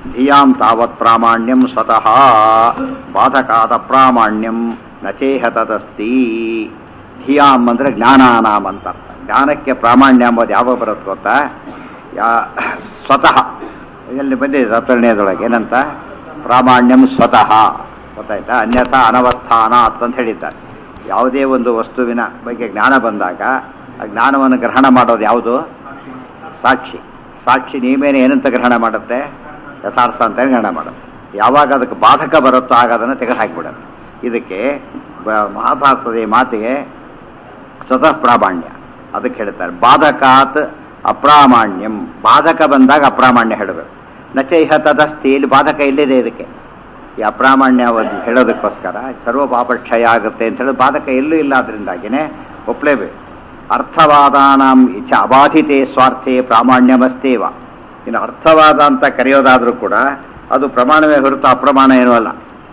ಧಿಯಾಂ ತಾವತ್ ಪ್ರಾಮಾಣ್ಯಂ ಸ್ವತಃ ಬಾಧಕಾದ ಪ್ರಾಮಾಣ್ಯಂ ನಚೇಹ ತದಸ್ತಿ ಧಿಯಾಂ ಅಂದರೆ ಜ್ಞಾನಾನಾಮ್ ಅಂತ ಅರ್ಥ ಜ್ಞಾನಕ್ಕೆ ಪ್ರಾಮಾಣ್ಯ ಎಂಬುದು ಯಾವಾಗ ಬರುತ್ತೆ ಗೊತ್ತಾ ಯಾ ಸ್ವತಃ ಎಲ್ಲಿ ಬಂದಿದೆ ಸಪ್ತರ್ಣಯದೊಳಗೆ ಏನಂತ ಪ್ರಾಮಾಣ್ಯಂ ಸ್ವತಃ ಗೊತ್ತಾಯ್ತಾ ಅನ್ಯಥಾ ಅನವಸ್ಥಾನ ಅಂತ ಹೇಳಿದ್ದಾರೆ ಯಾವುದೇ ಒಂದು ವಸ್ತುವಿನ ಬಗ್ಗೆ ಜ್ಞಾನ ಬಂದಾಗ ಆ ಜ್ಞಾನವನ್ನು ಗ್ರಹಣ ಮಾಡೋದು ಯಾವುದು ಸಾಕ್ಷಿ ಸಾಕ್ಷಿ ನೀವೇನೆ ಏನಂತ ಗ್ರಹಣ ಮಾಡುತ್ತೆ ಯಥಾರ್ಥ ಅಂತ ಗ್ರಹಣ ಮಾಡುತ್ತೆ ಯಾವಾಗ ಅದಕ್ಕೆ ಬಾಧಕ ಬರುತ್ತೋ ಆಗ ಅದನ್ನು ತೆಗೆದುಹಾಕಿಬಿಡುತ್ತೆ ಇದಕ್ಕೆ ಬ- ಮಹಾಭಾರತದ ಈ ಮಾತಿಗೆ ಸ್ವತಃ ಪ್ರಾಮಾಣ್ಯ ಅದಕ್ಕೆ ಹೇಳ್ತಾರೆ ಬಾಧಕಾತ್ ಅಪ್ರಾಮಾಣ್ಯಂ ಬಾಧಕ ಬಂದಾಗ ಅಪ್ರಾಮಾಣ್ಯ ಹೇಳಬೇಕು ನಚೈಹ ತದಸ್ತಿ ಇಲ್ಲಿ ಬಾಧಕ ಇಲ್ಲಿದೆ ಇದಕ್ಕೆ ಈ ಅಪ್ರಾಮಾಣ್ಯ ಒಂದು ಹೇಳೋದಕ್ಕೋಸ್ಕರ ಸರ್ವ ಪಾಪಕ್ಷಯ ಆಗುತ್ತೆ ಅಂತ ಹೇಳಿ ಬಾಧಕ ಎಲ್ಲೂ ಇಲ್ಲ ಅದರಿಂದಾಗಿನೇ ಒಪ್ಪಲೇಬೇಕು ಅರ್ಥವಾದಾನಾಂ ಇಚ್ಛ ಅಬಾಧಿತೆ ಸ್ವಾರ್ಥೆ ಪ್ರಾಮಾಣ್ಯಮಸ್ತೇವ ಇನ್ನು ಅರ್ಥವಾದ ಅಂತ ಕರೆಯೋದಾದರೂ ಕೂಡ ಅದು ಪ್ರಮಾಣವೇ ಹೊರತು ಅಪ್ರಮಾಣ ಏನೂ ಅಲ್ಲ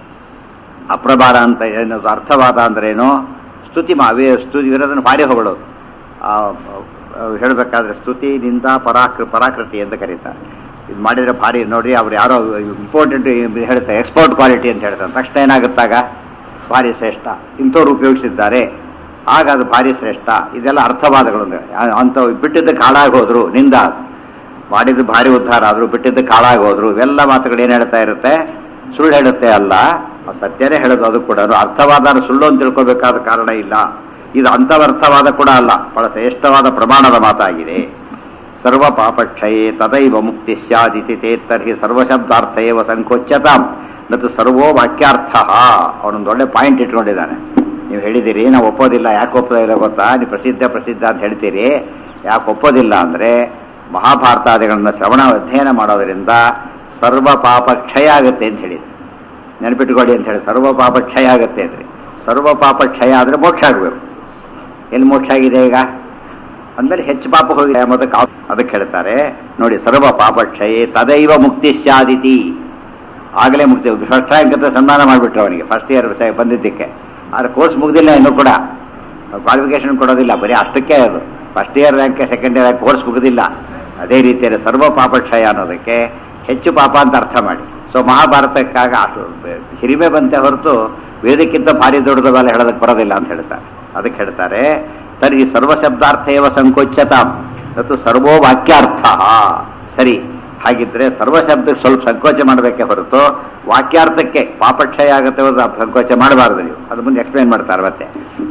ಅಪ್ರಮಾಣ ಅಂತ ಏನದು ಅರ್ಥವಾದ ಅಂದ್ರೇನು ಸ್ತುತಿ ಮಾವೇ ಸ್ತುತಿ ವಿರೋಧನ ಭಾರಿ ಹೊಗಳೋದು ಆ, ಆ, ಹೇಳಬೇಕಾದ್ರೆ ಸ್ತುತಿ ನಿಂದ ಪರಾಕೃ ಪರಾಕೃತಿ ಅಂತ ಕರೀತಾರೆ ಇದು ಮಾಡಿದರೆ ಭಾರಿ ನೋಡಿ ಅವ್ರು ಯಾರೋ ಇಂಪಾರ್ಟೆಂಟ್ ಹೇಳ್ತಾರೆ ಎಕ್ಸ್ಪೋರ್ಟ್ ಕ್ವಾಲಿಟಿ ಅಂತ ಹೇಳ್ತಾರೆ ತಕ್ಷಣ ಏನಾಗುತ್ತಾಗ ಭಾರಿ ಶ್ರೇಷ್ಠ ಇಂಥವ್ರು ಉಪಯೋಗಿಸಿದ್ದಾರೆ ಆಗ ಅದು ಭಾರಿ ಶ್ರೇಷ್ಠ ಇದೆಲ್ಲ ಅರ್ಥವಾದಗಳು ಅಂದ್ರೆ. ಆ- ಅಂಥವು ಬಿಟ್ಟಿದ್ದಕ್ಕೆ ಹಾಳಾಗಿ ಹೋದ್ರು ನಿಂದ ಮಾಡಿದ್ದು ಭಾರಿ ಉದ್ಧಾರ ಆದ್ರು ಬಿಟ್ಟಿದ್ದಕ್ಕೆ ಹಾಳಾಗಿ ಹೋದ್ರು ಇವೆಲ್ಲ ಮಾತುಗಳು ಏನು ಹೇಳ್ತಾ ಇರುತ್ತೆ ಸುಳ್ಳು ಹೇಳುತ್ತೆ ಅಲ್ಲ ಅದು ಸತ್ಯನೇ ಹೇಳೋದು ಅದು ಕೂಡ ಅರ್ಥವಾದ ಸುಳ್ಳು ಅಂತ ತಿಳ್ಕೊಬೇಕಾದ ಕಾರಣ ಇಲ್ಲ ಇದು ಅಂಥವರ್ಥವಾದ ಕೂಡ ಅಲ್ಲ ಬಹಳ ಶ್ರೇಷ್ಠವಾದ ಪ್ರಮಾಣದ ಮಾತಾಗಿದೆ ಸರ್ವ ಪಾಪಕ್ಷಯೇ ತದೈವ ಮುಕ್ತಿ ಸ್ಯಾದಿತಿ ತೇ ತರ್ಹಿ ಸರ್ವಶಬ್ದಾರ್ಥ ಏವ ಸಂಕೋಚ್ಯತಾಂ ಮತ್ತು ಸರ್ವೋ ವಾಕ್ಯಾರ್ಥ ಅವನೊಂದು ಒಳ್ಳೆ ಪಾಯಿಂಟ್ ಇಟ್ಕೊಂಡಿದ್ದಾನೆ ನೀವು ಹೇಳಿದಿರಿ ನಾವು ಒಪ್ಪೋದಿಲ್ಲ ಯಾಕೆ ಒಪ್ಪೋದಿಲ್ಲ ಗೊತ್ತಾ ನೀವು ಪ್ರಸಿದ್ಧ ಪ್ರಸಿದ್ಧ ಅಂತ ಹೇಳ್ತೀರಿ ಯಾಕೆ ಒಪ್ಪೋದಿಲ್ಲ ಅಂದರೆ ಮಹಾಭಾರತಾದಿಗಳನ್ನ ಶ್ರವಣ ಅಧ್ಯಯನ ಮಾಡೋದರಿಂದ ಸರ್ವ ಪಾಪ ಕ್ಷಯ ಆಗುತ್ತೆ ಅಂತ ಹೇಳಿದ್ರು ನೆನಪಿಟ್ಕೊಳ್ಳಿ ಅಂತ ಹೇಳಿ ಸರ್ವ ಪಾಪ ಕ್ಷಯ ಆಗುತ್ತೆ ಅಂದ್ರಿ ಸರ್ವ ಪಾಪ ಕ್ಷಯ ಆದರೆ ಮೋಕ್ಷ ಆಗಬೇಕು ಎಲ್ಲಿ ಮೋಕ್ಷ ಆಗಿದೆ ಈಗ ಅಂದಮೇಲೆ ಹೆಚ್ಚು ಪಾಪ ಹೋಗಿದೆ ಎಂಬುದಕ್ಕೆ ಆ- ಅದಕ್ಕೆ ಹೇಳ್ತಾರೆ ನೋಡಿ ಸರ್ವ ಪಾಪ ಕ್ಷಯೇ ತದೈವ ಮುಕ್ತಿ ಸ್ಯಾದಿತಿ ಆಗಲೇ ಮುಕ್ತಿ ಫಸ್ಟ್ ರ್ಯಾಂಕ್ ಅಂತ ಸನ್ಮಾನ ಮಾಡಿಬಿಟ್ರು ಅವನಿಗೆ ಫಸ್ಟ್ ಇಯರ್ ಬಂದಿದ್ದಕ್ಕೆ ಆದರೆ ಕೋರ್ಸ್ ಮುಗ್ದಿಲ್ಲ ಇನ್ನೂ ಕೂಡ ಕ್ವಾಲಿಫಿಕೇಶನ್ ಕೊಡೋದಿಲ್ಲ ಬರೀ ಅಷ್ಟಕ್ಕೆ ಅದು first year rank second year course ಮುಗಿದಿಲ್ಲ ಅದೇ ರೀತಿಯಲ್ಲಿ ಸರ್ವ ಪಾಪ ಕ್ಷಯ ಅನ್ನೋದಕ್ಕೆ ಹೆಚ್ಚು ಪಾಪ ಅಂತ ಅರ್ಥ ಮಾಡಿ ಸೊ ಮಹಾಭಾರತಕ್ಕಾಗ ಅಷ್ಟು ಹಿರಿಮೆ ಬಂತೆ ಹೊರತು ವೇದಕ್ಕಿಂತ ಭಾರಿ ದೊಡ್ಡದವೆಲ್ಲ ಹೇಳೋದಕ್ಕೆ ಬರೋದಿಲ್ಲ ಅಂತ ಹೇಳ್ತಾರೆ ಅದಕ್ಕೆ ಹೇಳ್ತಾರೆ ತರ್ಹಿ ಸರ್ವಶಬ್ದಾರ್ಥ ಏವ ಸಂಕೋಚ್ಯತಾಂ ಮತ್ತು ಸರ್ವೋ ವಾಕ್ಯಾರ್ಥ ಸರಿ ಹಾಗಿದ್ರೆ ಸರ್ವಶಬ್ದಕ್ಕೆ ಸ್ವಲ್ಪ ಸಂಕೋಚ ಮಾಡಬೇಕೆ ಹೊರತು ವಾಕ್ಯಾರ್ಥಕ್ಕೆ ಪಾಪಕ್ಷಯ ಆಗುತ್ತೆ ಹೊರತು ಆ ಸಂಕೋಚ ಮಾಡಬಾರದು ನೀವು ಅದು ಮುಂದೆ ಎಕ್ಸ್ಪ್ಲೈನ್ ಮಾಡ್ತಾರೆ ಮತ್ತೆ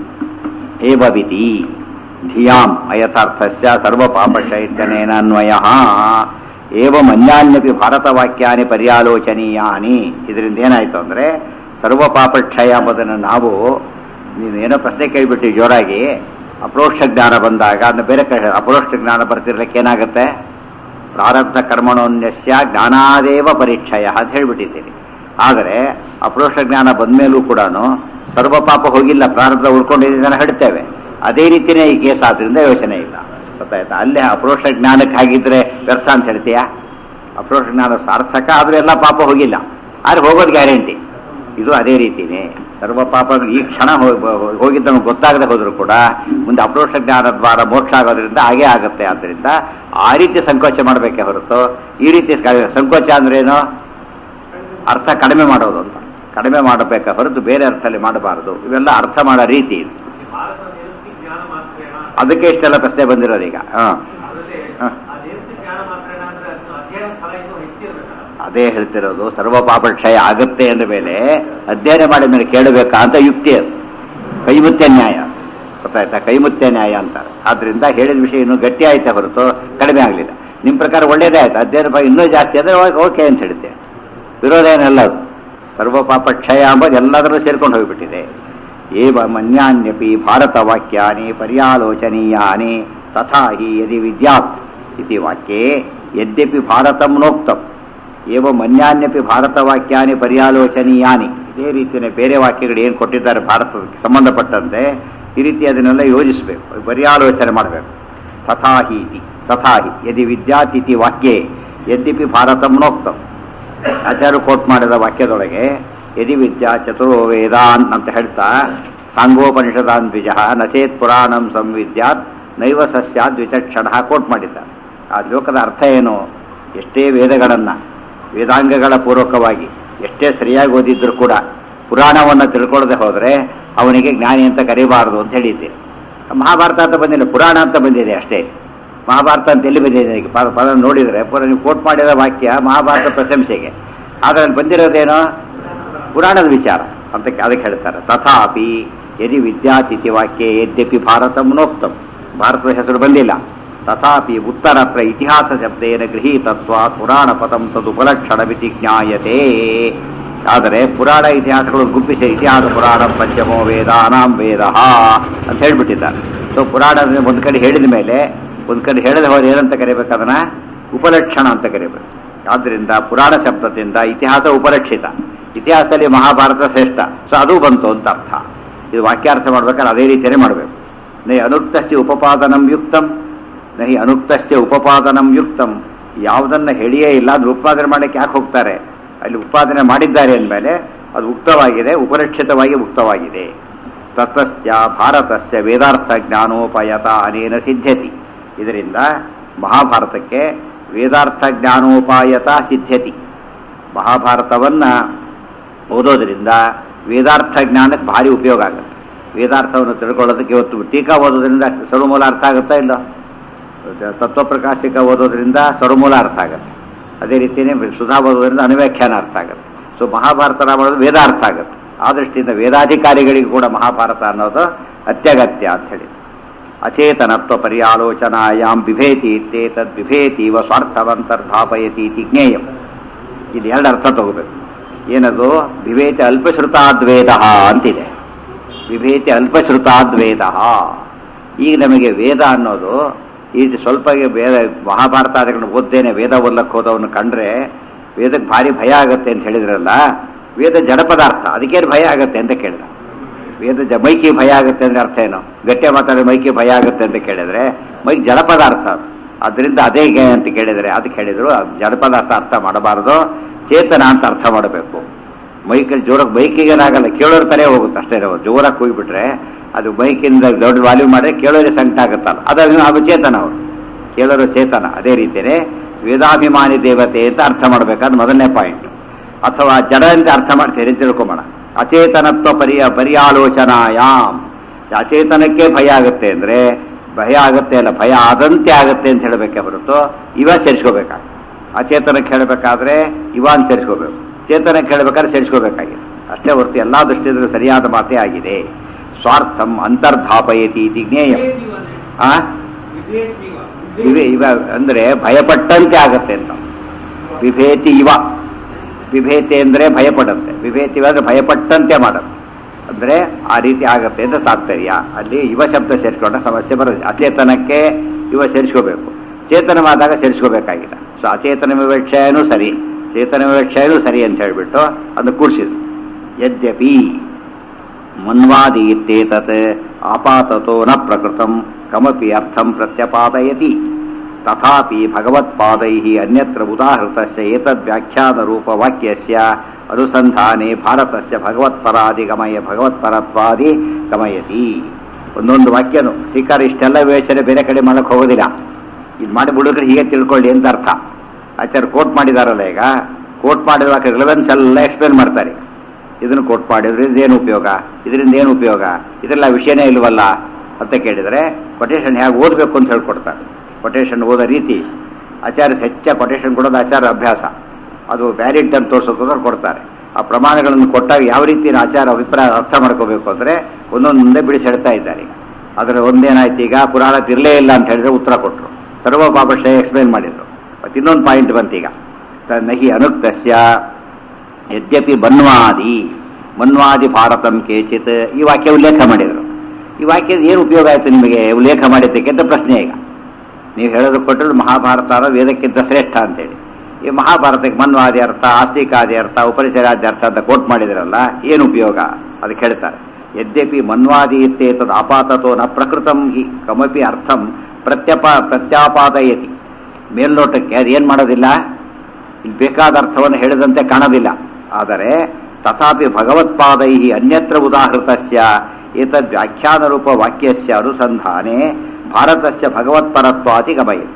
ಏವವಿತಿ ಧಿಯಾಂ ಅಯಥಾರ್ಥಸ್ಯ ಸರ್ವ ಪಾಪಕ್ಷಯಿತ್ಯನೇನ ಅನ್ವಯ ಏವಂ ಅನ್ಯಾನ್ಯಪಿ ಭಾರತವಾಕ್ಯಾನಿ ಪರ್ಯಾಲೋಚನೀಯಾನಿ ಇದರಿಂದ ಏನಾಯ್ತು ಅಂದ್ರೆ ಸರ್ವ ಪಾಪಕ್ಷಯ ಎಂಬುದನ್ನು ನಾವು ನೀವೇನೋ ಪ್ರಶ್ನೆ ಕೇಳಿಬಿಟ್ಟು ಜೋರಾಗಿ ಅಪ್ರೋಕ್ಷ ಜ್ಞಾನ ಬಂದಾಗ ಅದನ್ನ ಬೇರೆ ಕಡೆ ಅಪ್ರೋಕ್ಷ ಜ್ಞಾನ ಬರ್ತಿರ್ಲಿಕ್ಕೆ ಏನಾಗುತ್ತೆ ಪ್ರಾರಬ್ಧ ಕರ್ಮಣೋನ್ಯಸ್ಯ ಜ್ಞಾನಾದೇವ ಪರೀಕ್ಷಯ ಅಂತ ಹೇಳ್ಬಿಟ್ಟಿದ್ದೀನಿ ಆದರೆ ಅಪ್ರೋಕ್ಷ ಜ್ಞಾನ ಬಂದ್ಮೇಲೂ ಕೂಡ ಸರ್ವ ಪಾಪ ಹೋಗಿಲ್ಲ ಪ್ರಾರಬ್ಧ ಉಳ್ಕೊಂಡಿದ್ದನ್ನು ಹೇಳ್ತೇವೆ ಅದೇ ರೀತಿಯೇ ಈ ಕೇಸ್ ಆದ್ರಿಂದ ಯೋಚನೆ ಇಲ್ಲ ಗೊತ್ತಾಯ್ತಾ ಅಲ್ಲೇ ಅಪ್ರೋಕ್ಷ ಜ್ಞಾನಕ್ಕೆ ಹಾಗಿದ್ರೆ ವ್ಯರ್ಥ ಅಂತ ಹೇಳ್ತೀಯಾ ಅಪ್ರೋಕ್ಷ ಜ್ಞಾನ ಸಾರ್ಥಕ ಆದ್ರೆ ಎಲ್ಲ ಪಾಪ ಹೋಗಿಲ್ಲ ಆದ್ರೆ ಹೋಗೋದು ಗ್ಯಾರಂಟಿ ಇದು ಅದೇ ರೀತಿನೇ ಸರ್ವ ಪಾಪಗಳು ಈ ಕ್ಷಣ ಹೋಗಿದ್ದ ನಮ್ಗೆ ಗೊತ್ತಾಗದೆ ಹೋದ್ರು ಕೂಡ ಮುಂದೆ ಅಪ್ರೋಕ್ಷ ಜ್ಞಾನ ದ್ವಾರ ಮೋಕ್ಷ ಆಗೋದ್ರಿಂದ ಹಾಗೇ ಆಗುತ್ತೆ ಆದ್ದರಿಂದ ಆ ರೀತಿ ಸಂಕೋಚ ಮಾಡಬೇಕೆ ಹೊರತು ಈ ರೀತಿ ಕ- ಸಂಕೋಚ ಅಂದ್ರೇನು ಅರ್ಥ ಕಡಿಮೆ ಮಾಡೋದು ಅಂತ ಕಡಿಮೆ ಮಾಡಬೇಕೆ ಹೊರತು ಬೇರೆ ಅರ್ಥದಲ್ಲಿ ಮಾಡಬಾರದು ಇವೆಲ್ಲ ಅರ್ಥ ಮಾಡೋ ರೀತಿ ಇದು ಭಾರತದ ನಿರುಕ್ತಿ ಜ್ಞಾನ ಮಾತ್ರೇಣ ಅದಕ್ಕೆ ಇಷ್ಟೆಲ್ಲ ಪ್ರಶ್ನೆ ಬಂದಿರೋದು ಈಗ ಹಾಂ ಅದರಲ್ಲಿ ಹ. ಆ ನಿರುಕ್ತಿ ಜ್ಞಾನ ಮಾತ್ರೇಣ ಅಂದ್ರೆ ಅದನ್ನ ಅಧ್ಯಯನ ಫಲ ಇನ್ನೂ ಹೆಚ್ಚಿರ್ಬೇಕಲ್ಲ ಅದೇ ಹೇಳ್ತಿರೋದು ಸರ್ವ ಪಾಪ ಕ್ಷಯ ಆಗುತ್ತೆ ಅಂದ ಮೇಲೆ ಅಧ್ಯಯನ ಮಾಡಿದ ಮೇಲೆ ಕೇಳಬೇಕಾ ಅಂತ ಯುಕ್ತಿ ಅದು ಕೈಮುತ್ಯ ನ್ಯಾಯ ಗೊತ್ತಾಯ್ತಾ ಕೈಮುತ್ಯ ನ್ಯಾಯ ಅಂತಾರೆ ಆದ್ರಿಂದ ಹೇಳಿದ ವಿಷಯ ಇನ್ನೂ ಗಟ್ಟಿ ಆಯ್ತಾ ಹೊರತು ಕಡಿಮೆ ಆಗಲಿಲ್ಲ ನಿಮ್ಮ ಪ್ರಕಾರ ಒಳ್ಳೇದೇ ಆಯ್ತು ಅಧ್ಯಯನ ಫಲ ಇನ್ನೂ ಜಾಸ್ತಿ ಆದರೆ ಓಕೆ ಅಂತ ಹೇಳ್ತೆ ವಿರೋಧ ಏನಲ್ಲ ಅದು ಸರ್ವ ಪಾಪ ಕ್ಷಯ ಅಂಬೋದು ಎಲ್ಲದರಲ್ಲೂ ಸೇರ್ಕೊಂಡು ಹೋಗಿಬಿಟ್ಟಿದೆ ಏವ ಮನ್ಯಾನ್ಯಪಿ ಭಾರತ ವಾಕ್ಯಾನಿ ಪರ್ಯಾಲೋಚನೀಯಾನಿ ತಥಾ ಹಿ ಯದಿ ವಿದ್ಯಾತ್ ಇತಿ ವಾಕ್ಯೆ ಯದ್ಯಪಿ ಭಾರತಂ ನೋಕ್ತಂ ಏವ ಮನ್ಯಾನ್ಯಪಿ ಭಾರತ ವಾಕ್ಯಾನಿ ಪರ್ಯಾಲೋಚನೀಯಾನಿ ಇದೇ ರೀತಿಯ ಬೇರೆ ವಾಕ್ಯಗಳು ಏನು ಕೊಟ್ಟಿದ್ದಾರೆ ಭಾರತಕ್ಕೆ ಸಂಬಂಧಪಟ್ಟಂತೆ ಈ ರೀತಿ ಅದನ್ನೆಲ್ಲ ಯೋಜಿಸಬೇಕು ಪರ್ಯಾಲೋಚನೆ ಮಾಡಬೇಕು ತಥಾಹಿ ಇತಿ ತಥಾಹಿ ಯದಿ ವಿದ್ಯಾತ್ ಇತಿ ವಾಕ್ಯೆ ಯದ್ಯಪಿ ಭಾರತಂ ನೋಕ್ತಂ ಆಚಾರ್ಯ ಕೋಟ್ ಮಾಡಿದ ವಾಕ್ಯದೊಳಗೆ ಯದಿ ವಿದ್ಯಾ ಚತುರೋ ವೇದಾನ್ ಅಂತ ಹೇಳ್ತಾ ಸಾಂಗೋಪನಿಷದಾನ್ ದ್ವಿಜ ನಚೇತ್ ಪುರಾಣಂ ಸಂವಿದ್ಯಾತ್ ನೈವ ಸಸ್ಯಾದ್ ದ್ವಿಚಕ್ಷಣ ಕೋಟ್ ಮಾಡಿದ್ದಾರೆ ಆ ಶ್ಲೋಕದ ಅರ್ಥ ಏನು ಎಷ್ಟೇ ವೇದಗಳನ್ನು ವೇದಾಂಗಗಳ ಪೂರ್ವಕವಾಗಿ ಎಷ್ಟೇ ಸರಿಯಾಗಿ ಓದಿದ್ರು ಕೂಡ ಪುರಾಣವನ್ನು ತಿಳ್ಕೊಳ್ಳದೆ ಹೋದರೆ ಅವನಿಗೆ ಜ್ಞಾನಿ ಅಂತ ಕರಿಬಾರದು ಅಂತ ಹೇಳಿದ್ದೆ ಮಹಾಭಾರತ ಅಂತ ಬಂದಿಲ್ಲ ಪುರಾಣ ಅಂತ ಬಂದಿದೆ ಅಷ್ಟೇ ಮಹಾಭಾರತ ಅಂತ ಎಲ್ಲಿ ಬಂದಿದೆ ಈಗ ಪದ ಪದ ನೋಡಿದರೆ ಪುರ ನೀವು ಕೋಟ್ ಮಾಡಿದ ವಾಕ್ಯ ಮಹಾಭಾರತ ಪ್ರಶಂಸೆಗೆ ಆದರೆ ಅಲ್ಲಿ ಬಂದಿರೋದೇನೋ ಪುರಾಣದ ವಿಚಾರ ಅಂತ ಅದಕ್ಕೆ ಹೇಳ್ತಾರೆ ತಥಾಪಿ ಯದಿ ವಿದ್ಯಾತಿಥಿ ವಾಕ್ಯ ಯದ್ಯಪಿ ಭಾರತಂ ನೋಕ್ತಂ ಭಾರತದ ಹೆಸರು ಬಂದಿಲ್ಲ ತಥಾಪಿ ಉತ್ತರತ್ರ ಇತಿಹಾಸ ಶಬ್ದೇನ ಗೃಹೀತತ್ವ ಪುರಾಣ ಪದಂ ತದುಪಲಕ್ಷಣವಿತಿ ಜ್ಞಾಯತೆ ಆದರೆ ಪುರಾಣ ಇತಿಹಾಸಗಳು ಗುಪ್ಪಿಸಿ ಇತಿಹಾಸ ಪುರಾಣ ಪಂಚಮೋ ವೇದ ಅನಾಂ ವೇದ ಅಂತ ಹೇಳ್ಬಿಟ್ಟಿದ್ದಾರೆ ಸೊ ಪುರಾಣ ಒಂದು ಕಡೆ ಹೇಳಿದ ಮೇಲೆ ಒಂದು ಕಡೆ ಹೇಳದೆ ಹೋದ್ರೆ ಏನಂತ ಕರಿಬೇಕು ಅದನ್ನ ಉಪಲಕ್ಷಣ ಅಂತ ಕರಿಬೇಕು ಆದ್ದರಿಂದ ಪುರಾಣ ಶಬ್ದದಿಂದ ಇತಿಹಾಸ ಉಪಲಕ್ಷಿತ ಇತಿಹಾಸದಲ್ಲಿ ಮಹಾಭಾರತ ಶ್ರೇಷ್ಠ ಸೊ ಅದು ಬಂತು ಅಂತ ಅರ್ಥ ಇದು ವಾಕ್ಯಾರ್ಥ ಮಾಡ್ಬೇಕಾದ್ರೆ ಅದೇ ರೀತಿಯೇ ಮಾಡಬೇಕು ನೈ ಅನುಕ್ತಸ್ಯ ಉಪಪಾದನಂ ಯುಕ್ತಂ ನಹಿ ಅನುಕ್ತಸ್ಯ ಉಪಪಾದನಂ ಯುಕ್ತಂ ಯಾವುದನ್ನ ಹೇಳಿಯೇ ಇಲ್ಲ ಅದು ಉತ್ಪಾದನೆ ಮಾಡಕ್ಕೆ ಯಾಕೆ ಹೋಗ್ತಾರೆ ಅಲ್ಲಿ ಉತ್ಪಾದನೆ ಮಾಡಿದ್ದಾರೆ ಅಂದಮೇಲೆ ಅದು ಉಕ್ತವಾಗಿದೆ ಉಪರಕ್ಷಿತವಾಗಿ ಉಕ್ತವಾಗಿದೆ ತತಸ್ಯ ಭಾರತಸ್ಯ ವೇದಾರ್ಥ ಜ್ಞಾನೋಪಯತ ಅನೇನ ಸಿದ್ಧ್ಯತಿ ಇದರಿಂದ ಮಹಾಭಾರತಕ್ಕೆ ವೇದಾರ್ಥ ಜ್ಞಾನೋಪಾಯತ ಸಿದ್ಧ್ಯತಿ ಮಹಾಭಾರತವನ್ನು ಓದೋದ್ರಿಂದ ವೇದಾರ್ಥ ಜ್ಞಾನಕ್ಕೆ ಭಾರಿ ಉಪಯೋಗ ಆಗುತ್ತೆ ವೇದಾರ್ಥವನ್ನು ತಿಳ್ಕೊಳ್ಳೋದಕ್ಕೆ ಇವತ್ತು ಟೀಕಾ ಓದೋದ್ರಿಂದ ಸರ್ವಮೂಲ ಅರ್ಥ ಆಗುತ್ತಾ ಇಲ್ಲ ತತ್ವಪ್ರಕಾಶಿಕ ಓದೋದ್ರಿಂದ ಸರ್ವಮೂಲ ಅರ್ಥ ಆಗುತ್ತೆ ಅದೇ ರೀತಿಯೇ ಸುಧಾ ಓದೋದ್ರಿಂದ ಅನುವ್ಯಾಖ್ಯಾನ ಅರ್ಥ ಆಗುತ್ತೆ ಸೊ ಮಹಾಭಾರತ ಮಾಡೋದು ವೇದ ಅರ್ಥ ಆಗುತ್ತೆ ಆ ದೃಷ್ಟಿಯಿಂದ ವೇದಾಧಿಕಾರಿಗಳಿಗೂ ಕೂಡ ಮಹಾಭಾರತ ಅನ್ನೋದು ಅತ್ಯಗತ್ಯ ಅಂತ ಹೇಳಿ ಅಚೇತನತ್ವ ಪರ್ಯಾಲೋಚನಾಯಾಮ್ ಬಿಭೇತಿ ಇತ್ತೇತದ್ ಬಿಭೇತಿ ಇವ ಸ್ವಾರ್ಥವಂತರ್ಧಾಪಯತಿ ಇತಿ ಜ್ಞೇಯಂ ಇಲ್ಲಿ ಎರಡು ಅರ್ಥ ತಗೋಬೇಕು ಏನದು ವಿವೇಚ ಅಲ್ಪಶ್ರುತಾದ್ವೇದ ಅಂತಿದೆ ವಿಭೇತಿ ಅಲ್ಪಶ್ರುತಾದ್ವೇದ ಈಗ ನಮಗೆ ವೇದ ಅನ್ನೋದು ಈಗ ಸ್ವಲ್ಪ ವೇದ ಮಹಾಭಾರತ ಅದನ್ನು ಓದ್ದೇನೆ ವೇದ ಓದ್ಲಕ್ಕೆ ಹೋದವನು ಕಂಡ್ರೆ ವೇದಕ್ಕೆ ಭಾರಿ ಭಯ ಆಗುತ್ತೆ ಅಂತ ಹೇಳಿದ್ರಲ್ಲ ವೇದ ಜಡ ಪದಾರ್ಥ ಅದಕ್ಕೇನು ಭಯ ಆಗುತ್ತೆ ಅಂತ ಕೇಳಿದ ವೇದ ಜ ಮೈಕಿ ಭಯ ಆಗುತ್ತೆ ಅಂದ್ರೆ ಅರ್ಥ ಏನು ಗಟ್ಟಿ ಮಾತಾಡಿದ್ರೆ ಮೈಕಿ ಭಯ ಆಗುತ್ತೆ ಅಂತ ಕೇಳಿದ್ರೆ ಮೈಕ್ ಜಡ ಪದಾರ್ಥ ಅದು ಅದರಿಂದ ಅದೇ ಹೇಗೆ ಅಂತ ಕೇಳಿದರೆ ಅದಕ್ಕೆ ಹೇಳಿದ್ರು ಜಡ ಪದಾರ್ಥ ಅರ್ಥ ಮಾಡಬಾರದು ಚೇತನ ಅಂತ ಅರ್ಥ ಮಾಡಬೇಕು ಮೈಕಲ್ಲಿ ಜೋರಾಗಿ ಬೈಕಿಗೇನಾಗಲ್ಲ ಕೇಳೋರ್ ತರೇ ಹೋಗುತ್ತೆ ಅಷ್ಟೇ ಇರೋದು ಜೋರಾಗಿ ಕೂಗಿಬಿಟ್ರೆ ಅದು ಬೈಕಿಂದ ದೊಡ್ಡ ವಾಲ್ಯೂಮ್ ಮಾಡಿದ್ರೆ ಕೇಳೋರಿಗೆ ಸಂಕಟ ಆಗುತ್ತಲ್ಲ ಅದು ಅದು ಚೇತನ ಅವರು ಕೇಳೋರು ಚೇತನ ಅದೇ ರೀತಿಯೇ ವೇದಾಭಿಮಾನಿ ದೇವತೆ ಅಂತ ಅರ್ಥ ಮಾಡಬೇಕಾದ್ರೆ ಮೊದಲನೇ ಪಾಯಿಂಟ್ ಅಥವಾ ಜಡ ಅಂತ ಅರ್ಥ ಮಾಡ್ತೀರಿ ಅಂತ ತಿಳ್ಕೊಂಬೋಣ ಅಚೇತನತ್ವ ಪರ್ಯ ಪರ್ಯಾಲೋಚನಾಯಾಮ್ ಅಚೇತನಕ್ಕೆ ಭಯ ಆಗುತ್ತೆ ಅಂದ್ರೆ ಭಯ ಆಗುತ್ತೆ ಅಲ್ಲ ಭಯ ಆದಂತೆ ಆಗುತ್ತೆ ಅಂತ ಹೇಳಬೇಕೆ ಹೊರತು ಇವ ಸೇರಿಸ್ಕೋಬೇಕಾಗ ಅಚೇತನಕ್ಕೆ ಹೇಳಬೇಕಾದ್ರೆ ಇವ ಅಂತ ಸೇರಿಸ್ಕೋಬೇಕು ಚೇತನಕ್ಕೆ ಹೇಳಬೇಕಾದ್ರೆ ಸೇರಿಸ್ಕೋಬೇಕಾಗಿದೆ ಅಷ್ಟೇ ಹೊರತು ಎಲ್ಲಾ ದೃಷ್ಟಿಯಿಂದ ಸರಿಯಾದ ಮಾತೇ ಆಗಿದೆ ಸ್ವಾರ್ಥಂ ಅಂತರ್ಧಾಪಯತಿ ಇತಿ ಜ್ಞೇಯ ಆ ಇವೆ ಇವ ಅಂದ್ರೆ ಭಯಪಟ್ಟಂತೆ ಆಗತ್ತೆ ಅಂತ ವಿಭೇತಿ ಇವ ವಿಭೇತಿ ಅಂದ್ರೆ ಭಯಪಡುತ್ತೆ ವಿಭೇತಿ ಅಂದ್ರೆ ಭಯಪಟ್ಟಂತೆ ಮಾಡುತ್ತೆ ಅಂದ್ರೆ ಆ ರೀತಿ ಆಗತ್ತೆ ಅಂತ ತಾತ್ಪರ್ಯ ಅಲ್ಲಿ ಯುವ ಶಬ್ದ ಸೇರಿಸ್ಕೊಂಡ ಸಮಸ್ಯೆ ಬರುತ್ತೆ ಅಚೇತನಕ್ಕೆ ಯುವ ಸೇರಿಸ್ಕೋಬೇಕು ಚೇತನವಾದಾಗ ಸೇರಿಸ್ಕೋಬೇಕಾಗಿಲ್ಲ ಸೊ ಅಚೇತನ ವಿವಕ್ಷೆನೂ ಸರಿ ಚೇತನ ವಿವಕ್ಷೆನೂ ಸರಿ ಅಂತ ಹೇಳ್ಬಿಟ್ಟು ಅದನ್ನು ಕೂಡಿಸಿದ್ರು ಯದ್ಯಪಿ ಮನ್ವಾದಿ ಇತ್ತೇತತ್ ಆಪಾತತೋ ನ ಪ್ರಕೃತಂ ಕಮಪಿ ಅರ್ಥಂ ಪ್ರತ್ಯಪಾದಯತಿ ತಥಾಪಿ ಭಗವತ್ಪಾದೈಃ ಅನ್ಯತ್ರ ಉದಾಹೃತಸ್ಯ ಏತದ್ ವ್ಯಾಖ್ಯಾನ ರೂಪ ವಾಕ್ಯಸ್ಯ ಅನುಸಂಧಾನೆ ಭಾರತಸ್ಯ ಭಗವತ್ಪರಾದಿ ಗಮಯ ಭಗವತ್ಪರತ್ವಾದಿ ಗಮಯತಿ ಒಂದೊಂದು ವಾಕ್ಯನು ಟೀಕಾರ ಇಷ್ಟೆಲ್ಲ ವಿವೇಚನೆ ಬೇರೆ ಕಡೆ ಮಾಡಕ್ಕೆ ಹೋಗೋದಿಲ್ಲ ಇದು ಮಾಡಿ ಬಿಡೋದ್ರೆ ಹೀಗೆ ತಿಳ್ಕೊಳ್ಳಿ ಅಂತ ಅರ್ಥ ಆಚಾರ್ಯ ಕೋಟ್ ಮಾಡಿದಾರಲ್ಲ ಈಗ ಕೋಟ್ ಮಾಡಿದ ವಾಕ್ಯ ರಿಲೆವೆನ್ಸ್ ಎಲ್ಲ ಎಕ್ಸ್ಪ್ಲೇನ್ ಮಾಡ್ತಾರೆ ಇದನ್ನು ಕೋಟ್ ಮಾಡಿದ್ರಿಂದ ಏನು ಉಪಯೋಗ ಇದರಿಂದ ಏನು ಉಪಯೋಗ ಇದೆಲ್ಲ ವಿಷಯನೇ ಇಲ್ವಲ್ಲ ಅಂತ ಕೇಳಿದರೆ ಕೊಟೇಶನ್ ಹೇಗೆ ಓದಬೇಕು ಅಂತ ಹೇಳ್ಕೊಡ್ತಾರೆ ಕೊಟೇಶನ್ ಓದೋ ರೀತಿ ಆಚಾರ್ಯ ಹೆಚ್ಚ ಕೊಟೇಶನ್ ಕೊಡೋದು ಆಚಾರ ಅಭ್ಯಾಸ ಅದು ವ್ಯಾಲಿಡ್ ಅಂತ ತೋರಿಸೋಕೋದ್ರೆ ಕೊಡ್ತಾರೆ ಆ ಪ್ರಮಾಣಗಳನ್ನು ಕೊಟ್ಟಾಗ ಯಾವ ರೀತಿ ಆಚಾರ ಅಭಿಪ್ರಾಯ ಅರ್ಥ ಮಾಡ್ಕೋಬೇಕು ಅಂದರೆ ಒಂದೊಂದು ಮುಂದೆ ಬಿಡಿಸಿ ಹೇಳ್ತಾ ಇದ್ದಾರೆ ಈಗ ಅದರ ಒಂದೇನಾಯ್ತು ಈಗ ಪುರಾಣ ಇರಲೇ ಇಲ್ಲ ಅಂತ ಹೇಳಿದ್ರೆ ಉತ್ತರ ಕೊಟ್ಟರು ಸರ್ವ ಪಾಪಶ್ರಯ ಎಕ್ಸ್ಪ್ಲೇನ್ ಮಾಡಿದ್ರು ಮತ್ತು ಇನ್ನೊಂದು ಪಾಯಿಂಟ್ ಬಂತೀಗ ತ- ನಹಿ ಅನುಕ್ತಸ್ಯ ಯದ್ಯಪಿ ಬನ್ವಾದಿ ಮನ್ವಾದಿ ಭಾರತಂ ಕೇಚಿತ್ ಈ ವಾಕ್ಯ ಉಲ್ಲೇಖ ಮಾಡಿದರು ಈ ವಾಕ್ಯದ ಏನು ಉಪಯೋಗ ಆಯಿತು ನಿಮಗೆ ಉಲ್ಲೇಖ ಮಾಡಿದ್ದಕ್ಕೆ ಅಂತ ಪ್ರಶ್ನೆ ಈಗ ನೀವು ಹೇಳೋದು ಕೊಟ್ಟರು ಮಹಾಭಾರತ ಅನ್ನೋದು ವೇದಕ್ಕಿಂತ ಶ್ರೇಷ್ಠ ಅಂತೇಳಿ ಈ ಮಹಾಭಾರತಕ್ಕೆ ಮನ್ವಾದಿ ಅರ್ಥ ಆಸ್ತಿಕಾದಿ ಅರ್ಥ ಉಪರಿಸರಾದಿ ಅರ್ಥ ಅಂತ ಕೋಟ್ ಮಾಡಿದ್ರಲ್ಲ ಏನು ಉಪಯೋಗ ಅದಕ್ಕೆ ಹೇಳ್ತಾರೆ ಯದ್ಯಪಿ ಮನ್ವಾದಿ ಇತ್ತೇತದ್ ಆಪಾತತೋ ನ ಪ್ರಕೃತಂ ಹಿ ಕಮಪಿ ಅರ್ಥಂ ಪ್ರತ್ಯಪ ಪ್ರತ್ಯಾಪಾದಯತಿ ಮೇಲ್ನೋಟಕ್ಕೆ ಅದೇನು ಮಾಡೋದಿಲ್ಲ ಇಲ್ಲಿ ಬೇಕಾದ ಅರ್ಥವನ್ನು ಹೇಳಿದಂತೆ ಕಾಣೋದಿಲ್ಲ ಆದರೆ ತಥಾಪಿ ಭಗವತ್ಪಾದೈ ಅನ್ಯತ್ರ ಉದಾಹೃತಸ್ಯ ಏತದ್ ವ್ಯಾಖ್ಯಾನ ರೂಪ ವಾಕ್ಯಸ್ಯ ಅನುಸಂಧಾನೆ ಭಾರತಸ್ಯ ಭಗವತ್ಪರತ್ವಾದಿ ಗಮಯ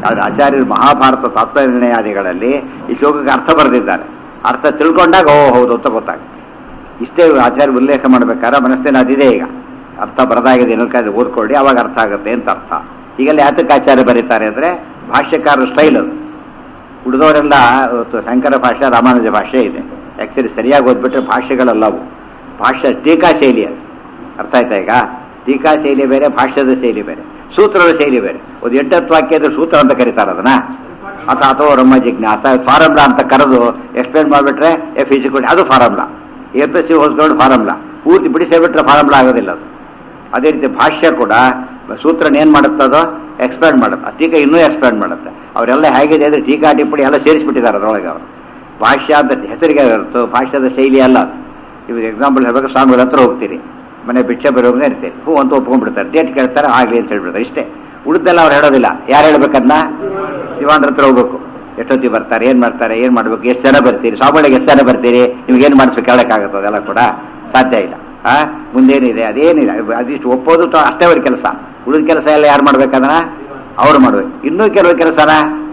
ಆದ್ರೆ ಆಚಾರ್ಯರು ಮಹಾಭಾರತ ತತ್ವನಿರ್ಣಯಾದಿಗಳಲ್ಲಿ ಈ ಶ್ಲೋಕಕ್ಕೆ ಅರ್ಥ ಬರೆದಿದ್ದಾರೆ ಅರ್ಥ ತಿಳ್ಕೊಂಡಾಗ ಓ ಹೌದು ಅಂತ ಗೊತ್ತಾಗುತ್ತೆ ಇಷ್ಟೇ ಆಚಾರ್ಯ ಉಲ್ಲೇಖ ಮಾಡ್ಬೇಕಾದ್ರೆ ಮನಸ್ಸಿನ ಅದಿದೆ ಈಗ ಅರ್ಥ ಬರದಾಗಿದೆ ಏನಕ್ಕೆ ಓದ್ಕೊಳ್ಳಿ ಅವಾಗ ಅರ್ಥ ಆಗುತ್ತೆ ಅಂತ ಅರ್ಥ ಈಗೆಲ್ಲ ಯಾತಕ್ಕೆ ಆಚಾರ್ಯ ಬರೀತಾರೆ ಅಂದ್ರೆ ಭಾಷ್ಯಕಾರರ ಸ್ಟೈಲ್ ಅದು ಉಳಿದವರೆಲ್ಲ ಇವತ್ತು ಶಂಕರ ಭಾಷೆ ರಾಮಾನುಜ ಭಾಷೆ ಇದೆ ಆ್ಯಕ್ಚುಲಿ ಸರಿಯಾಗಿ ಓದ್ಬಿಟ್ರೆ ಭಾಷೆಗಳಲ್ಲವು ಭಾಷೆ ಟೀಕಾ ಶೈಲಿ ಅದು ಅರ್ಥ ಆಯ್ತಾ ಈಗ ಟೀಕಾ ಶೈಲಿ ಬೇರೆ ಭಾಷ್ಯದ ಶೈಲಿ ಬೇರೆ ಸೂತ್ರದ ಶೈಲಿ ಬೇರೆ ಒಂದು ಎಂಟತ್ತು ವಾಕ್ಯದ ಸೂತ್ರ ಅಂತ ಕರೀತಾರೆ ಅದನ್ನ ಅಥ ಅಥವಾ ರಮ್ಮ ಜಿಜ್ಞಾಸ ಫಾರಮ್ಲಾ ಅಂತ ಕರೆದು ಎಕ್ಸ್ಪ್ಲೇನ್ ಮಾಡಿಬಿಟ್ರೆ ಎಫ್ ಇಸಿಕೊಂಡು ಅದು ಫಾರಮ್ಲಾ ಎ ಪಿ ಸಿ ಹೋಸ್ಕೊಂಡು ಫಾರಮ್ಲಾ ಪೂರ್ತಿ ಬಿಡಿಸಿಬಿಟ್ರೆ ಫಾರಮ್ಲಾ ಆಗೋದಿಲ್ಲ ಅದು ಅದೇ ರೀತಿ ಭಾಷ್ಯ ಕೂಡ ಸೂತ್ರನ ಏನು ಮಾಡುತ್ತದೋ ಎಕ್ಸ್ಪ್ಲೇನ್ ಮಾಡುತ್ತೆ ಟೀಕಾ ಇನ್ನೂ ಎಕ್ಸ್ಪ್ಲೇನ್ ಮಾಡುತ್ತೆ ಅವರೆಲ್ಲ ಹೇಗಿದೆ ಅಂದರೆ ಟೀಕಾ ಟಿಪ್ಪಣಿ ಎಲ್ಲ ಸೇರಿಸ್ಬಿಟ್ಟಿದ್ದಾರೆ ಅದರೊಳಗೆ ಅವರು ಭಾಷ್ಯ ಅಂತ ಹೆಸರಿಗೆ ಹೊರತು ಭಾಷ್ಯದ ಶೈಲಿ ಅಲ್ಲ ಅದು ಇವಾಗ ಎಕ್ಸಾಂಪಲ್ ಹೇಳ್ಬೇಕು ಸ್ವಾಮಿಗಳ ಹತ್ರ ಹೋಗ್ತೀರಿ ಮನೆ ಭಿಕ್ಷೆ ಬರೋಂಗ ಇರ್ತೀರಿ ಹ್ಞೂ ಅಂತ ಒಪ್ಕೊಂಡ್ಬಿಡ್ತಾರೆ ಡೇಟ್ ಕೇಳ್ತಾರೆ ಆಗಲಿ ಅಂತ ಹೇಳ್ಬಿಡ್ತಾರೆ ಇಷ್ಟೇ ಉಳಿದೆಲ್ಲ ಅವ್ರು ಹೇಳೋದಿಲ್ಲ ಯಾರು ಹೇಳ್ಬೇಕನ್ನ ಶಿವಾಂದ್ರ ಹತ್ರ ಹೋಗ್ಬೇಕು ಎಷ್ಟೊತ್ತಿ ಬರ್ತಾರೆ ಏನು ಮಾಡ್ತಾರೆ ಏನು ಮಾಡ್ಬೇಕು ಎಷ್ಟು ಜನ ಬರ್ತೀರಿ ಸ್ವಾಮಿಗಳಿಗೆ ಎಷ್ಟು ಜನ ಬರ್ತೀರಿ ನಿಮ್ಗೆ ಏನು ಮಾಡಿಸ್ಬೇಕು ಹೇಳೋಕ್ಕಾಗುತ್ತೆ ಅದೆಲ್ಲ ಕೂಡ ಸಾಧ್ಯ ಇಲ್ಲ ಆ ಮುಂದೇನಿದೆ ಅದೇನಿಲ್ಲ ಅದಿಷ್ಟು ಒಪ್ಪೋದು ತ- ಅಷ್ಟೇ ಅವ್ರ ಕೆಲಸ ಉಳಿದ ಕೆಲಸ ಎಲ್ಲ ಯಾರು ಮಾಡ್ಬೇಕಂದ್ರೆ ಅವ್ರು ಮಾಡ್ಬೇಕು ಇನ್ನೂ ಕೆಲವು ಕೆಲಸನ